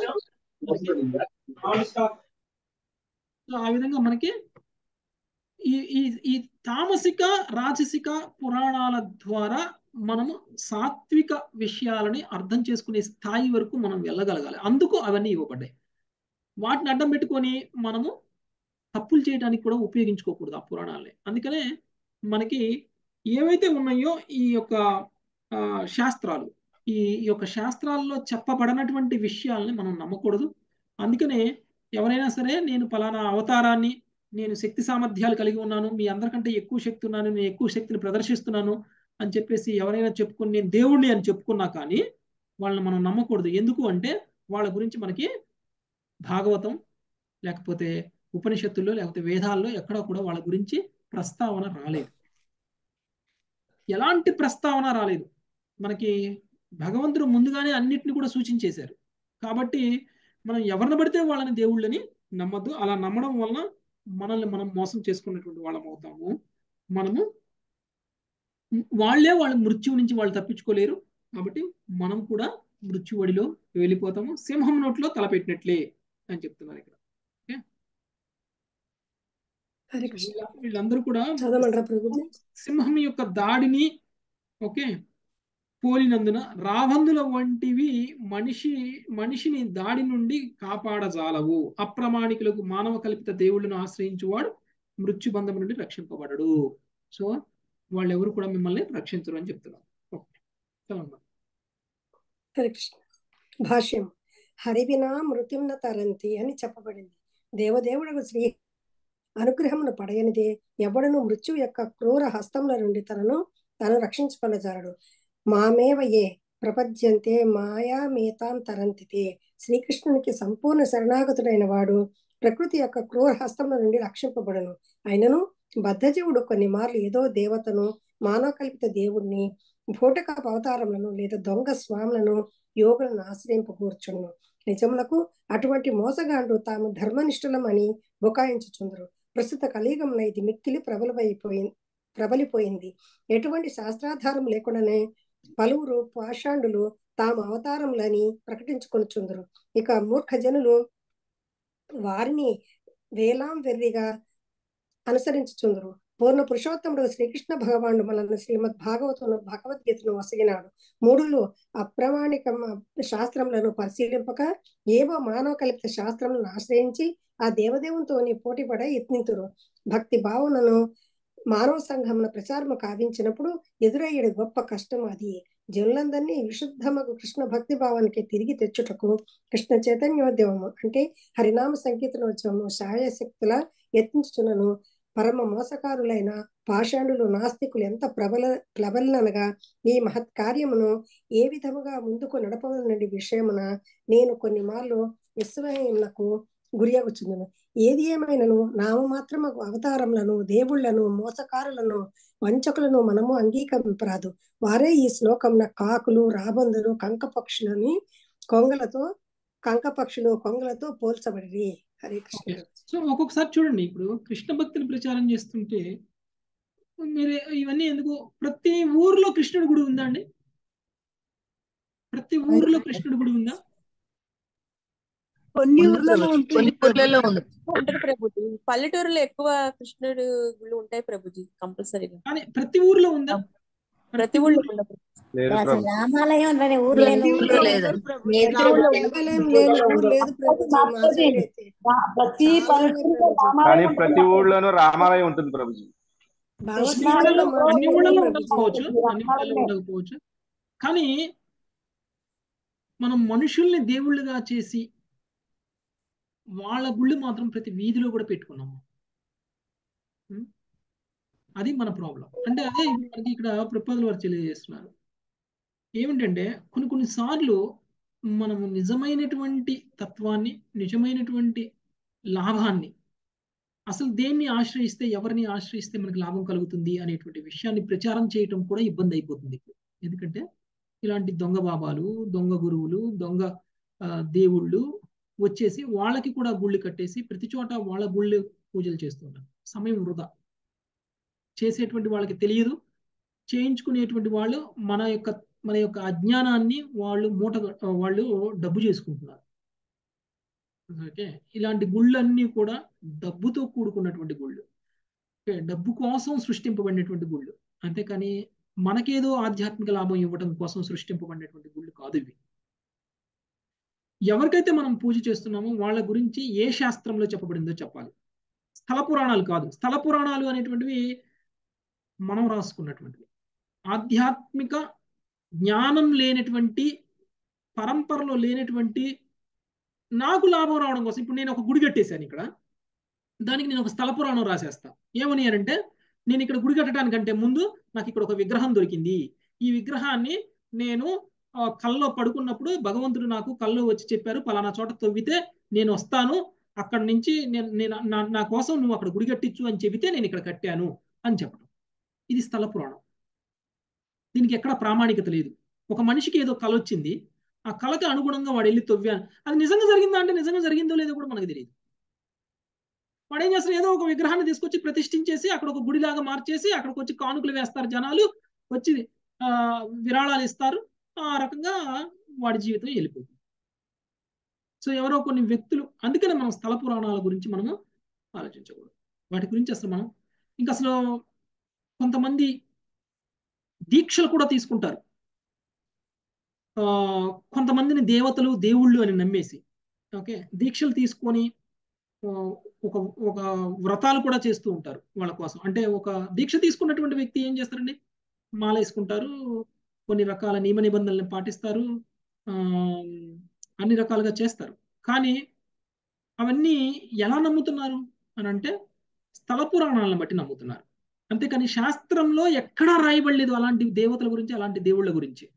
ఆ విధంగా మనకి ఈ ఈ ఈ తామసిక రాజసిక పురాణాల ద్వారా మనము సాత్విక విషయాలని అర్థం చేసుకునే స్థాయి వరకు మనం వెళ్ళగలగాలి అందుకు అవన్నీ ఇవ్వబడ్డాయి వాటిని అడ్డం పెట్టుకొని మనము తప్పులు చేయడానికి కూడా ఉపయోగించుకోకూడదు ఆ పురాణాలని అందుకనే మనకి ఏవైతే ఉన్నాయో ఈ యొక్క శాస్త్రాలు ఈ యొక్క శాస్త్రాల్లో చెప్పబడినటువంటి విషయాలని మనం నమ్మకూడదు అందుకనే ఎవరైనా సరే నేను పలానా అవతారాన్ని నేను శక్తి సామర్థ్యాలు కలిగి ఉన్నాను మీ అందరికంటే ఎక్కువ శక్తి ఉన్నాను నేను ఎక్కువ శక్తిని ప్రదర్శిస్తున్నాను అని చెప్పేసి ఎవరైనా చెప్పుకొని నేను దేవుణ్ణి అని చెప్పుకున్నా కానీ వాళ్ళని మనం నమ్మకూడదు ఎందుకు అంటే వాళ్ళ గురించి మనకి భాగవతం లేకపోతే ఉపనిషత్తుల్లో లేకపోతే వేదాల్లో ఎక్కడా కూడా వాళ్ళ గురించి ప్రస్తావన రాలేదు ఎలాంటి ప్రస్తావన రాలేదు మనకి భగవంతుడు ముందుగానే అన్నిటిని కూడా సూచించేశారు కాబట్టి మనం ఎవరిని పడితే వాళ్ళని దేవుళ్ళని నమ్మద్దు అలా నమ్మడం వలన మనల్ని మనం మోసం చేసుకున్నటువంటి వాళ్ళం అవుతాము మనము వాళ్లే వాళ్ళ మృత్యువు నుంచి వాళ్ళు తప్పించుకోలేరు కాబట్టి మనం కూడా మృత్యువడిలో వెళ్ళిపోతాము సింహం నోట్లో తలపెట్టినట్లే అని చెప్తున్నారు ఇక్కడ వీళ్ళందరూ కూడా సింహం యొక్క దాడిని ఓకే పోలినందున రాబందుల వంటివి మనిషి మనిషిని దాడి నుండి కాపాడజాలవు అప్రమాణికులకు మానవ కల్పిత దేవుళ్ళను ఆశ్రయించువాడు మృత్యుబంధం నుండి రక్షింపబడడు సో వాళ్ళు ఎవరు కూడా మిమ్మల్ని రక్షించరు అని చెప్తున్నారు హరే కృష్ణ భాష్యం హరివినా మృత్యున్న తరంతి అని చెప్పబడింది దేవదేవుడు శ్రీ అనుగ్రహమును పడయనిదే ఎవడను మృత్యు యొక్క క్రూర హస్తముల నుండి తనను తను రక్షించుకొనజాలడు మామేవ ఏ ప్రపద్యంతే మాయామేతాం తరంతితే శ్రీకృష్ణునికి సంపూర్ణ శరణాగతుడైన వాడు ప్రకృతి యొక్క క్రూర హస్తముల నుండి రక్షింపబడను అయినను బద్ధజీవుడు కొన్ని మార్లు ఏదో దేవతను మానవ కల్పిత దేవుణ్ణి భూటక అవతారములను లేదా దొంగ స్వాములను యోగులను ఆశ్రయింపకూర్చును నిజములకు అటువంటి మోసగాండు తాము ధర్మనిష్ఠులమని బుకాయించుచుందరు ప్రస్తుత కలియుగంలో ఇది మిక్కిలి ప్రబలమైపోయింది ప్రబలిపోయింది ఎటువంటి శాస్త్రాధారం లేకుండానే పలువురు పాషాండులు తాము అవతారములని ప్రకటించుకొనుచుందరు ఇక మూర్ఖ జనులు వారిని వేలాం వెర్రిగా అనుసరించుచుందరు పూర్ణ పురుషోత్తముడు శ్రీకృష్ణ భగవానుడు మనల్ని శ్రీమద్ భాగవతను భగవద్గీతను వసగినాడు మూడులు అప్రమాణిక శాస్త్రములను పరిశీలింపక ఏవో మానవ కల్పిత శాస్త్రములను ఆశ్రయించి ఆ దేవదేవునితో పోటీపడ యత్నితురు భక్తి భావనను మానవ సంఘమున ప్రచారము కావించినప్పుడు ఎదురయ్యేది గొప్ప కష్టం అది జనులందరినీ విశుద్ధమగు కృష్ణ భక్తి భావానికి తిరిగి తెచ్చుటకు కృష్ణ చైతన్యోద్యమము అంటే హరినామ సంకీర్తనోత్సవము శాయశక్తుల యత్నించుచున్నను పరమ మోసకారులైన పాషాండులు నాస్తికులు ఎంత ప్రబల ప్రబలనగా ఈ మహత్ కార్యమును ఏ విధముగా ముందుకు నడపవలనని విషయమున నేను కొన్ని మార్లు విశ్వములకు గురియగుచుందును ఏది ఏమైనను నామమాత్రము అవతారములను దేవుళ్లను మోసకారులను వంచకులను మనము అంగీకరింపరాదు వారే ఈ శ్లోకమున కాకులు రాబందులు కంక పక్షులని కొంగలతో కంక పక్షులు కొంగలతో పోల్చబడి హరే కృష్ణ సో ఒక్కొక్కసారి చూడండి ఇప్పుడు కృష్ణ భక్తిని ప్రచారం చేస్తుంటే మీరు ఇవన్నీ ఎందుకు ప్రతి ఊర్లో కృష్ణుడి గుడి ఉందా అండి ప్రతి ఊర్లో కృష్ణుడి గుడి ఉందా కొన్ని ఊర్లలో కొన్ని ఊర్లలో ఉంది ఉంటుంది ప్రభుజీ పల్లెటూరులో ఎక్కువ కృష్ణుడు గుళ్ళు ఉంటాయి ప్రభుజీ కంపల్సరీగా కానీ ప్రతి ఊర్లో ఉందా ప్రతి ఊళ్ళో ఉండదు లేదు అసలు ప్రభు రామాలయం ఉందని ఊరు లేని ప్రతి ఊరు ఊర్లో లేదు ఉండదు ప్రభు దేవాలయం లేని ఊరు లేదు ప్రభుజీ మా సైడ్ అయితే ప్రతి చాలా ఉన్నాయి ప్రభుజీ కానీ ప్రతి ఊళ్ళోనూ రామాలయం ఉంటుంది ప్రభుజీ అన్ని భగవద్గీతలో ఊళ్ళలో మా అన్ని సైడ్ ఊళ్ళలో ఉంది ప్రభుజీ ఉండకపోవచ్చు అన్ని ఊళ్ళలో ఉండకపోవచ్చు కానీ మనం మనుషుల్ని దేవుళ్ళుగా చేసి వాళ్ళ గుళ్ళు మాత్రం ప్రతి వీధిలో కూడా పెట్టుకున్నాము ఉం? అది మన ప్రాబ్లం అంటే అదే మనకి ఇక్కడ ప్రపోజల్ వారు తెలియజేస్తున్నారు ఏమిటంటే కొన్ని కొన్ని సార్లు మనము నిజమైనటువంటి తత్వాన్ని నిజమైనటువంటి లాభాన్ని అసలు దేన్ని ఆశ్రయిస్తే ఎవరిని ఆశ్రయిస్తే మనకి లాభం కలుగుతుంది అనేటువంటి విషయాన్ని ప్రచారం చేయటం కూడా ఇబ్బంది అయిపోతుంది ఇప్పుడు ఎందుకంటే ఇలాంటి దొంగ బాబాలు దొంగ గురువులు దొంగ ఆ, దేవుళ్ళు వచ్చేసి వాళ్ళకి కూడా గుళ్ళు కట్టేసి ప్రతి చోట వాళ్ళ గుళ్ళు పూజలు చేస్తుంటారు సమయం వృధా చేసేటువంటి వాళ్ళకి తెలియదు చేయించుకునేటువంటి వాళ్ళు మన యొక్క మన యొక్క అజ్ఞానాన్ని వాళ్ళు మూట వాళ్ళు డబ్బు చేసుకుంటున్నారు ఓకే ఇలాంటి గుళ్ళన్నీ కూడా డబ్బుతో కూడుకున్నటువంటి గుళ్ళు ఓకే డబ్బు కోసం సృష్టింపబడినటువంటి గుళ్ళు అంతేకాని మనకేదో ఆధ్యాత్మిక లాభం ఇవ్వడం కోసం సృష్టింపబడినటువంటి గుళ్ళు కాదు ఇవి ఎవరికైతే మనం పూజ చేస్తున్నామో వాళ్ళ గురించి ఏ శాస్త్రంలో చెప్పబడిందో చెప్పాలి స్థల పురాణాలు కాదు స్థల పురాణాలు అనేటువంటివి మనం రాసుకున్నటువంటివి ఆధ్యాత్మిక జ్ఞానం లేనటువంటి పరంపరలో లేనటువంటి నాకు లాభం రావడం కోసం ఇప్పుడు నేను ఒక గుడి కట్టేశాను ఇక్కడ దానికి నేను ఒక స్థల పురాణం రాసేస్తా ఏమని అంటే నేను ఇక్కడ గుడి కట్టడానికంటే ముందు నాకు ఇక్కడ ఒక విగ్రహం దొరికింది ఈ విగ్రహాన్ని నేను ఆ, కల్లో పడుకున్నప్పుడు భగవంతుడు నాకు కల్లో వచ్చి చెప్పారు పలానా చోట తవ్వితే నేను వస్తాను అక్కడ నుంచి నేను నేను నా నా కోసం నువ్వు అక్కడ గుడి కట్టించు అని చెబితే నేను ఇక్కడ కట్టాను అని చెప్పడం ఇది స్థల పురాణం దీనికి ఎక్కడ ప్రామాణికత లేదు ఒక మనిషికి ఏదో కల వచ్చింది ఆ కళకి అనుగుణంగా వాడు వెళ్ళి తవ్వాను అది నిజంగా జరిగిందా అంటే నిజంగా జరిగిందో లేదో కూడా మనకు తెలియదు వాడు ఏం చేస్తారు ఏదో ఒక విగ్రహాన్ని తీసుకొచ్చి ప్రతిష్ఠించేసి అక్కడ ఒక గుడిలాగా మార్చేసి అక్కడికి వచ్చి కానుకలు వేస్తారు జనాలు వచ్చి ఆ విరాళాలు ఇస్తారు ఆ రకంగా వాడి జీవితం వెళ్ళిపోతుంది సో ఎవరో కొన్ని వ్యక్తులు అందుకనే మనం స్థల పురాణాల గురించి మనము ఆలోచించకూడదు వాటి గురించి అసలు మనం ఇంకా అసలు కొంతమంది దీక్షలు కూడా తీసుకుంటారు ఆ కొంతమందిని దేవతలు దేవుళ్ళు అని నమ్మేసి ఓకే దీక్షలు తీసుకొని ఆ, ఒక ఒక వ్రతాలు కూడా చేస్తూ ఉంటారు వాళ్ళ కోసం అంటే ఒక దీక్ష తీసుకున్నటువంటి వ్యక్తి ఏం చేస్తారండి మాల వేసుకుంటారు కొన్ని రకాల నియమ నిబంధనలను పాటిస్తారు ఆ, అన్ని రకాలుగా చేస్తారు కానీ అవన్నీ ఎలా నమ్ముతున్నారు అని అంటే స్థల పురాణాలను బట్టి నమ్ముతున్నారు అంతేకాని శాస్త్రంలో ఎక్కడా రాయబడలేదు అలాంటి దేవతల గురించి అలాంటి దేవుళ్ళ గురించి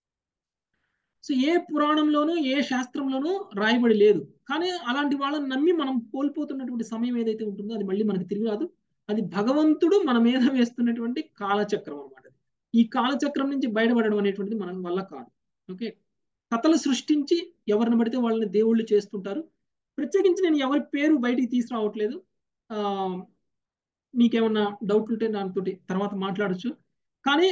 సో ఏ పురాణంలోనూ ఏ శాస్త్రంలోనూ రాయబడి లేదు కానీ అలాంటి వాళ్ళని నమ్మి మనం కోల్పోతున్నటువంటి సమయం ఏదైతే ఉంటుందో అది మళ్ళీ మనకి తిరిగి రాదు అది భగవంతుడు మన మీద వేస్తున్నటువంటి కాలచక్రం అనమాట ఈ కాలచక్రం నుంచి బయటపడడం అనేటువంటిది మన వల్ల కాదు ఓకే కథలు సృష్టించి ఎవరిని పడితే వాళ్ళని దేవుళ్ళు చేస్తుంటారు ప్రత్యేకించి నేను ఎవరి పేరు బయటికి తీసుకురావట్లేదు ఆ మీకేమన్నా డౌట్ ఉంటే దాంతో తర్వాత మాట్లాడచ్చు కానీ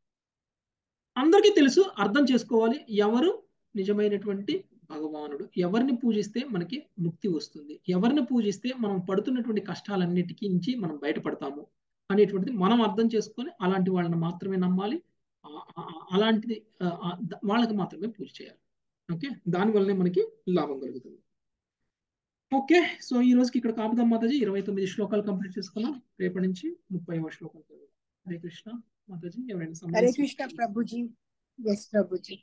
అందరికీ తెలుసు అర్థం చేసుకోవాలి ఎవరు నిజమైనటువంటి భగవానుడు ఎవరిని పూజిస్తే మనకి ముక్తి వస్తుంది ఎవరిని పూజిస్తే మనం పడుతున్నటువంటి కష్టాలన్నిటికీ నుంచి మనం బయటపడతాము అనేటువంటిది మనం అర్థం చేసుకొని అలాంటి వాళ్ళని మాత్రమే నమ్మాలి అలాంటిది వాళ్ళకి మాత్రమే పూజ చేయాలి ఓకే దానివల్లనే మనకి లాభం కలుగుతుంది ఓకే సో ఈ రోజుకి ఇక్కడ కాపుదాం మాతాజీ ఇరవై తొమ్మిది శ్లోకాలు కంప్లీట్ చేసుకున్నాం రేపటి నుంచి ముప్పై శ్లోకం హరే కృష్ణ మాతాజీ ఎవరైనా హరే కృష్ణ ప్రభుజీ ఎస్ ప్రభుజీ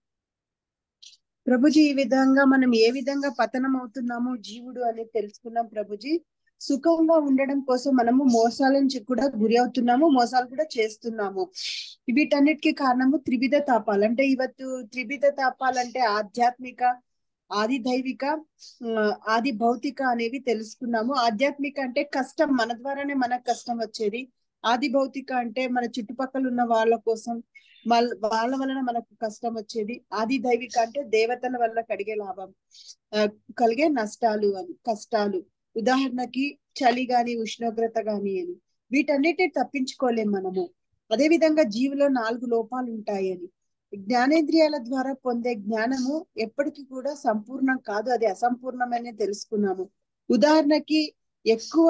ప్రభుజీ ఈ విధంగా మనం ఏ విధంగా పతనం అవుతున్నామో జీవుడు అనేది తెలుసుకున్నాం ప్రభుజీ సుఖంగా ఉండడం కోసం మనము మోసాల నుంచి కూడా గురి అవుతున్నాము మోసాలు కూడా చేస్తున్నాము వీటన్నిటికీ కారణము త్రివిధ తాపాలు అంటే ఇవత్తు త్రివిధ తాపాలంటే ఆధ్యాత్మిక ఆది దైవిక ఆది భౌతిక అనేవి తెలుసుకున్నాము ఆధ్యాత్మిక అంటే కష్టం మన ద్వారానే మనకు కష్టం వచ్చేది ఆది భౌతిక అంటే మన చుట్టుపక్కల ఉన్న వాళ్ళ కోసం వాళ్ళ వలన మనకు కష్టం వచ్చేది ఆది దైవిక అంటే దేవతల వల్ల కలిగే లాభం కలిగే నష్టాలు అని కష్టాలు ఉదాహరణకి చలి గాని ఉష్ణోగ్రత గాని అని వీటన్నిటిని తప్పించుకోలేం మనము అదే విధంగా జీవిలో నాలుగు లోపాలు ఉంటాయని జ్ఞానేంద్రియాల ద్వారా పొందే జ్ఞానము ఎప్పటికీ కూడా సంపూర్ణం కాదు అది అసంపూర్ణమనే తెలుసుకున్నాము ఉదాహరణకి ఎక్కువ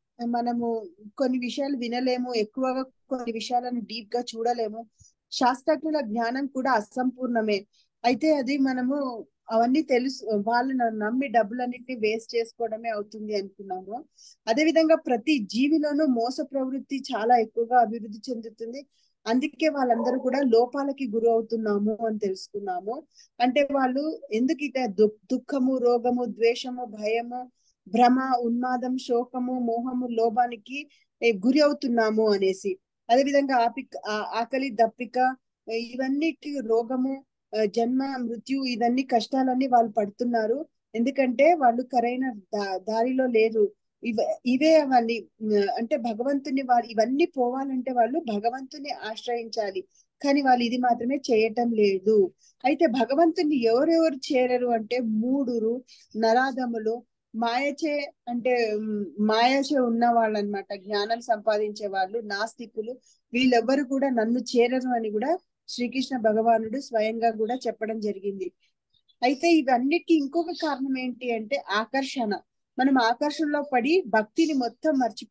మనము కొన్ని విషయాలు వినలేము ఎక్కువగా కొన్ని విషయాలను డీప్ గా చూడలేము శాస్త్రజ్ఞుల జ్ఞానం కూడా అసంపూర్ణమే అయితే అది మనము అవన్నీ తెలుసు వాళ్ళని నమ్మి డబ్బులన్నింటినీ వేస్ట్ చేసుకోవడమే అవుతుంది అనుకున్నాము అదే విధంగా ప్రతి జీవిలోనూ మోస ప్రవృత్తి చాలా ఎక్కువగా అభివృద్ధి చెందుతుంది అందుకే వాళ్ళందరూ కూడా లోపాలకి గురి అవుతున్నాము అని తెలుసుకున్నాము అంటే వాళ్ళు ఎందుకు ఇక దుఃఖము రోగము ద్వేషము భయము భ్రమ ఉన్మాదం శోకము మోహము లోభానికి గురి అవుతున్నాము అనేసి అదే విధంగా ఆపి ఆకలి దప్పిక ఇవన్నిటి రోగము జన్మ మృత్యు ఇవన్నీ కష్టాలన్నీ వాళ్ళు పడుతున్నారు ఎందుకంటే వాళ్ళు కరైన దారిలో లేరు ఇవ ఇవే అవన్నీ అంటే భగవంతుని వాళ్ళు ఇవన్నీ పోవాలంటే వాళ్ళు భగవంతుని ఆశ్రయించాలి కానీ వాళ్ళు ఇది మాత్రమే చేయటం లేదు అయితే భగవంతుని ఎవరెవరు చేరరు అంటే మూడురు నరాధములు మాయచే అంటే మాయచే ఉన్న వాళ్ళు అనమాట జ్ఞానం సంపాదించే వాళ్ళు నాస్తికులు వీళ్ళెవ్వరు కూడా నన్ను చేరరు అని కూడా శ్రీకృష్ణ భగవానుడు స్వయంగా కూడా చెప్పడం జరిగింది అయితే ఇవన్నిటికీ ఇంకొక కారణం ఏంటి అంటే ఆకర్షణ మనం ఆకర్షణలో పడి భక్తిని మొత్తం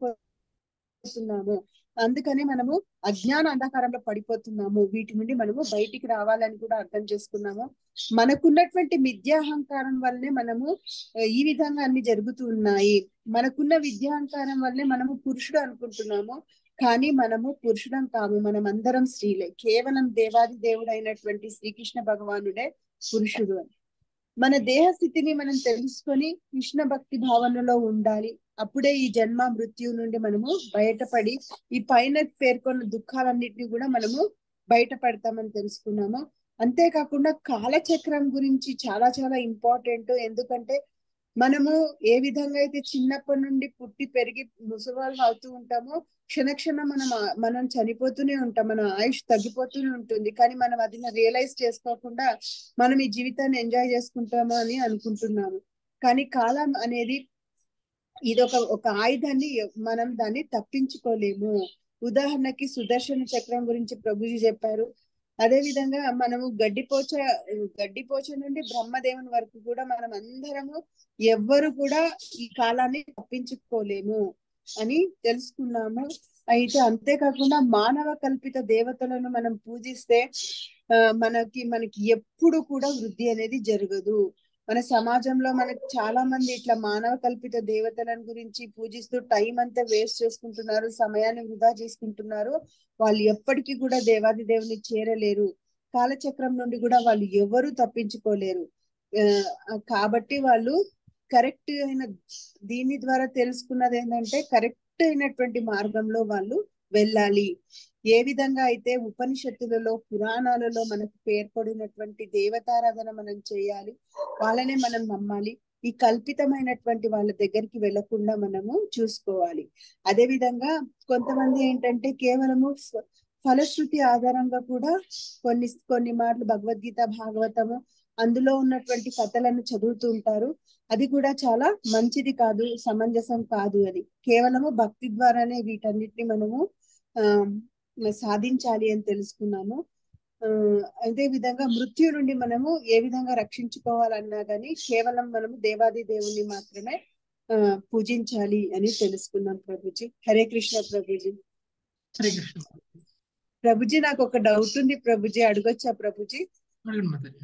మర్చిపోతున్నాము అందుకనే మనము అజ్ఞాన అంధకారంలో పడిపోతున్నాము వీటి నుండి మనము బయటికి రావాలని కూడా అర్థం చేసుకున్నాము మనకున్నటువంటి విద్యాహంకారం వల్లనే మనము ఈ విధంగా అన్ని జరుగుతూ ఉన్నాయి మనకున్న విద్యాహంకారం వల్లనే మనము పురుషుడు అనుకుంటున్నాము కానీ మనము పురుషుడం కాము మనం అందరం స్త్రీలే కేవలం దేవాది దేవుడు అయినటువంటి శ్రీకృష్ణ భగవానుడే పురుషుడు అని మన దేహ స్థితిని మనం తెలుసుకొని కృష్ణ భక్తి భావనలో ఉండాలి అప్పుడే ఈ జన్మ మృత్యు నుండి మనము బయటపడి ఈ పైన పేర్కొన్న దుఃఖాలన్నిటిని కూడా మనము బయటపడతామని తెలుసుకున్నాము అంతేకాకుండా కాలచక్రం గురించి చాలా చాలా ఇంపార్టెంట్ ఎందుకంటే మనము ఏ విధంగా అయితే చిన్నప్పటి నుండి పుట్టి పెరిగి ముసలివాళ్ళు అవుతూ ఉంటామో క్షణక్షణం మనం మనం చనిపోతూనే ఉంటాం మన ఆయుష్ తగ్గిపోతూనే ఉంటుంది కానీ మనం అది రియలైజ్ చేసుకోకుండా మనం ఈ జీవితాన్ని ఎంజాయ్ చేసుకుంటాము అని అనుకుంటున్నాము కానీ కాలం అనేది ఇది ఒక ఒక ఆయుధాన్ని మనం దాన్ని తప్పించుకోలేము ఉదాహరణకి సుదర్శన చక్రం గురించి ప్రభుజీ చెప్పారు అదే విధంగా మనము గడ్డిపోచ గడ్డిపోచ నుండి బ్రహ్మదేవుని వరకు కూడా మనం అందరము ఎవ్వరు కూడా ఈ కాలాన్ని తప్పించుకోలేము అని తెలుసుకున్నాము అయితే అంతేకాకుండా మానవ కల్పిత దేవతలను మనం పూజిస్తే ఆ మనకి మనకి ఎప్పుడు కూడా వృద్ధి అనేది జరగదు మన సమాజంలో మనకి చాలా మంది ఇట్లా మానవ కల్పిత దేవతలను గురించి పూజిస్తూ టైం అంతా వేస్ట్ చేసుకుంటున్నారు సమయాన్ని వృధా చేసుకుంటున్నారు వాళ్ళు ఎప్పటికీ కూడా దేవాది దేవుని చేరలేరు కాలచక్రం నుండి కూడా వాళ్ళు ఎవరు తప్పించుకోలేరు కాబట్టి వాళ్ళు కరెక్ట్ అయిన దీని ద్వారా తెలుసుకున్నది ఏంటంటే కరెక్ట్ అయినటువంటి మార్గంలో వాళ్ళు వెళ్ళాలి ఏ విధంగా అయితే ఉపనిషత్తులలో పురాణాలలో మనకు పేర్కొడినటువంటి దేవతారాధన మనం చేయాలి వాళ్ళనే మనం నమ్మాలి ఈ కల్పితమైనటువంటి వాళ్ళ దగ్గరికి వెళ్లకుండా మనము చూసుకోవాలి అదే విధంగా కొంతమంది ఏంటంటే కేవలము ఫ- ఫలశ్రుతి ఆధారంగా కూడా కొన్ని కొన్ని మార్లు భగవద్గీత భాగవతము అందులో ఉన్నటువంటి కథలను చదువుతూ ఉంటారు అది కూడా చాలా మంచిది కాదు సమంజసం కాదు అని కేవలము భక్తి ద్వారానే వీటన్నిటిని మనము ఆ సాధించాలి అని తెలుసుకున్నాము ఆ, అదే విధంగా మృత్యు నుండి మనము ఏ విధంగా రక్షించుకోవాలన్నా గానీ కేవలం మనము దేవాది దేవుణ్ణి మాత్రమే ఆ పూజించాలి అని తెలుసుకున్నాం ప్రభుజీ హరే కృష్ణ ప్రభుజీ హరే కృష్ణ ప్రభుజీ నాకు ఒక డౌట్ ఉంది ప్రభుజీ అడగొచ్చా ప్రభుజీ అడగండి మాతాజీ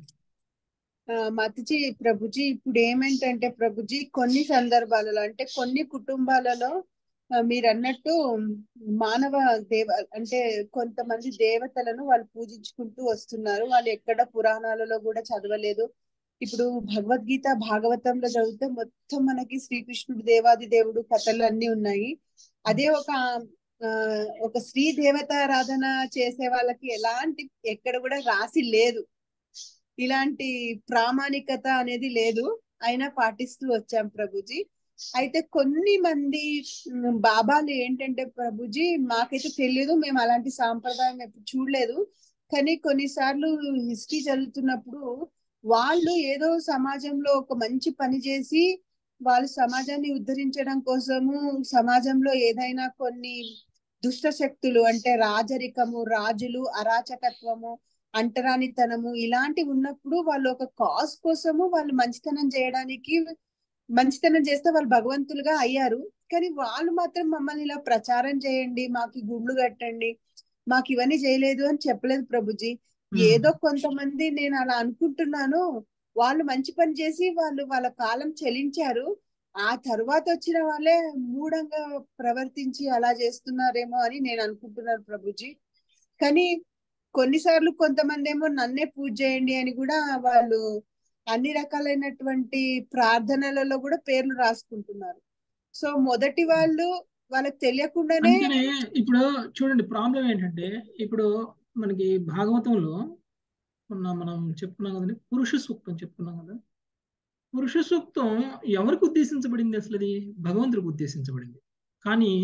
ఆ, మతజీ ప్రభుజీ ఇప్పుడు ఏమేంటంటే ప్రభుజీ కొన్ని సందర్భాలలో అంటే కొన్ని కుటుంబాలలో ఆ, మీరు అన్నట్టు మానవ దేవ అంటే కొంతమంది దేవతలను వాళ్ళు పూజించుకుంటూ వస్తున్నారు వాళ్ళు ఎక్కడ పురాణాలలో కూడా చదవలేదు ఇప్పుడు భగవద్గీత భాగవతంలో చదివితే మొత్తం మనకి శ్రీకృష్ణుడు దేవాది దేవుడు కథలు అన్ని ఉన్నాయి అదే ఒక ఆ, ఒక స్త్రీ దేవతారాధన చేసే వాళ్ళకి ఎలాంటి ఎక్కడ కూడా రాసి లేదు ఇలాంటి ప్రామాణికత అనేది లేదు అయినా పాటిస్తూ వచ్చాం ప్రభుజీ అయితే కొన్ని మంది ఉమ్, బాబాలు ఏంటంటే ప్రభుజీ మాకైతే తెలియదు మేము అలాంటి సాంప్రదాయం ఎప్పుడు చూడలేదు కానీ కొన్నిసార్లు హిస్టరీ చదువుతున్నప్పుడు వాళ్ళు ఏదో సమాజంలో ఒక మంచి పని చేసి వాళ్ళు సమాజాన్ని ఉద్ధరించడం కోసము సమాజంలో ఏదైనా కొన్ని దుష్ట శక్తులు అంటే రాజరికము రాజులు అరాచకత్వము అంటరానితనము ఇలాంటివి ఉన్నప్పుడు వాళ్ళు ఒక కాజ్ కోసము వాళ్ళు మంచితనం చేయడానికి మంచితనం చేస్తే వాళ్ళు భగవంతులుగా అయ్యారు కానీ వాళ్ళు మాత్రం మమ్మల్ని ఇలా ప్రచారం చేయండి మాకు ఈ గుండ్లు కట్టండి మాకు ఇవన్నీ చేయలేదు అని చెప్పలేదు ప్రభుజీ ఏదో కొంతమంది నేను అలా అనుకుంటున్నాను వాళ్ళు మంచి పని చేసి వాళ్ళు వాళ్ళ కాలం చెలించారు ఆ తర్వాత వచ్చిన వాళ్ళే మూఢంగా ప్రవర్తించి అలా చేస్తున్నారేమో అని నేను అనుకుంటున్నాను ప్రభుజీ కానీ కొన్నిసార్లు కొంతమంది ఏమో నన్నే పూజ చేయండి అని కూడా వాళ్ళు అన్ని రకాలైనటువంటి ప్రార్థనలలో కూడా పేర్లు రాసుకుంటున్నారు సో మొదటి వాళ్ళు వాళ్ళకి తెలియకుండానే అందుకనే ఇప్పుడు చూడండి ప్రాబ్లం ఏంటంటే ఇప్పుడు మనకి భాగవతంలో ఉన్న మనం చెప్పుకున్నాం కదండి పురుష సూక్తం చెప్పుకున్నాం కదా పురుష సూక్తం ఎవరికి ఉద్దేశించబడింది అసలు అది భగవంతుడికి ఉద్దేశించబడింది కానీ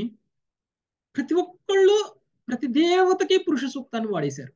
ప్రతి ఒక్కళ్ళు ప్రతి దేవతకి పురుష సూక్తాన్ని వాడేశారు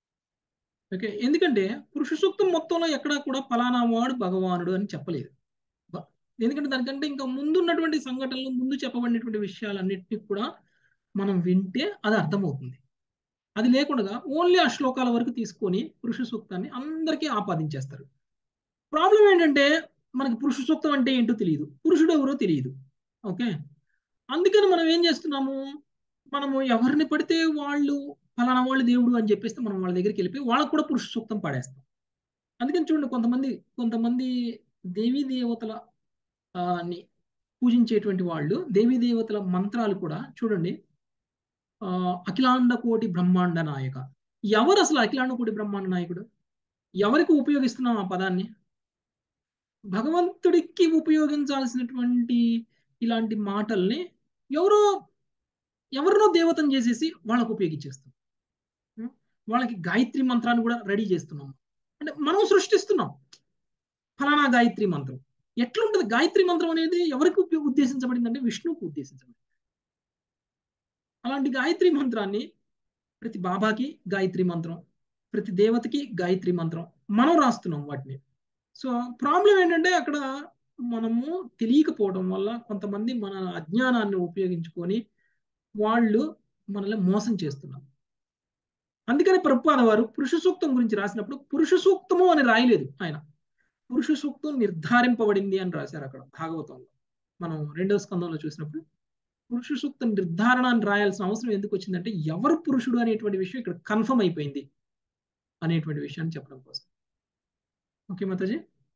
ఓకే ఎందుకంటే పురుష సూక్తం మొత్తంలో ఎక్కడా కూడా ఫలానా వాడు భగవానుడు అని చెప్పలేదు బ- ఎందుకంటే దానికంటే ఇంకా ముందున్నటువంటి సంఘటనలు ముందు చెప్పబడినటువంటి విషయాలన్నిటినీ కూడా మనం వింటే అది అర్థమవుతుంది అది లేకుండా ఓన్లీ ఆ శ్లోకాల వరకు తీసుకొని పురుష సూక్తాన్ని అందరికీ ఆపాదించేస్తారు ప్రాబ్లం ఏంటంటే మనకి పురుష సూక్తం అంటే ఏంటో తెలియదు పురుషుడు ఎవరో తెలియదు ఓకే అందుకని మనం ఏం చేస్తున్నాము మనము ఎవరిని పడితే వాళ్ళు ఫలానా వాళ్ళు దేవుడు అని చెప్పేస్తే మనం వాళ్ళ దగ్గరికి వెళ్ళిపోయి వాళ్ళకు కూడా పురుష సూక్తం పాడేస్తాం అందుకని చూడండి కొంతమంది కొంతమంది దేవీ దేవతల ఆ, ని పూజించేటువంటి వాళ్ళు దేవీ దేవతల మంత్రాలు కూడా చూడండి ఆ, అఖిలాండ కోటి బ్రహ్మాండ నాయక ఎవరు అసలు అఖిలాండ కోటి బ్రహ్మాండ నాయకుడు ఎవరికి ఉపయోగిస్తున్నాం ఆ పదాన్ని భగవంతుడికి ఉపయోగించాల్సినటువంటి ఇలాంటి మాటల్ని ఎవరో ఎవరినో దేవతను చేసేసి వాళ్ళకు ఉపయోగించేస్తాం ఉం? వాళ్ళకి గాయత్రి మంత్రాన్ని కూడా రెడీ చేస్తున్నాం అంటే మనం సృష్టిస్తున్నాం ఫలానా గాయత్రి మంత్రం ఎట్లుంటది గాయత్రి మంత్రం అనేది ఎవరికి ఉప- ఉద్దేశించబడింది అంటే విష్ణువుకు ఉద్దేశించబడింది అలాంటి గాయత్రి మంత్రాన్ని ప్రతి బాబాకి గాయత్రి మంత్రం ప్రతి దేవతకి గాయత్రి మంత్రం మనం రాస్తున్నాం వాటిని సో ప్రాబ్లం ఏంటంటే అక్కడ మనము తెలియకపోవడం వల్ల కొంతమంది మన అజ్ఞానాన్ని ఉపయోగించుకొని వాళ్ళు మనల్ని మోసం చేస్తున్నారు అందుకని ప్రభుపాద వారు పురుష సూక్తం గురించి రాసినప్పుడు పురుష సూక్తము అని రాయలేదు ఆయన పురుష సూక్తం నిర్ధారింపబడింది అని రాశారు అక్కడ భాగవతంలో మనం రెండవ స్కందంలో చూసినప్పుడు పురుష సూక్త నిర్ధారణ అని రాయాల్సిన అవసరం ఎందుకు వచ్చిందంటే ఎవరు పురుషుడు అనేటువంటి విషయం ఇక్కడ కన్ఫర్మ్ అయిపోయింది అనేటువంటి విషయాన్ని చెప్పడం కోసం ఓకే మాతాజీ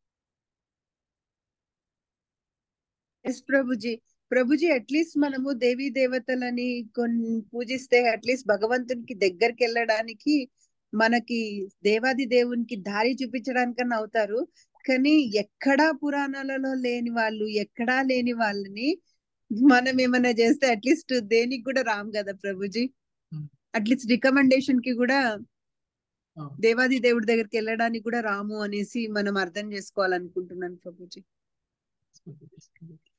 ఎస్ ప్రభుజీ ప్రభుజీ అట్లీస్ట్ మనము దేవీ దేవతలని కొన్ని పూజిస్తే అట్లీస్ట్ భగవంతునికి దగ్గరికి వెళ్ళడానికి మనకి దేవాది దేవునికి దారి చూపించడానికన్నా అవుతారు కానీ ఎక్కడా పురాణాలలో లేని వాళ్ళు ఎక్కడా లేని వాళ్ళని మనం ఏమైనా చేస్తే అట్లీస్ట్ దేనికి కూడా రాం కదా ప్రభుజీ అట్లీస్ట్ రికమెండేషన్ కి కూడా అవును. దేవాది దేవుడి దగ్గరికి వెళ్ళడానికి కూడా రాము అనేసి మనం అర్థం చేసుకోవాలనుకుంటున్నాను ప్రభుజీ ఓకే.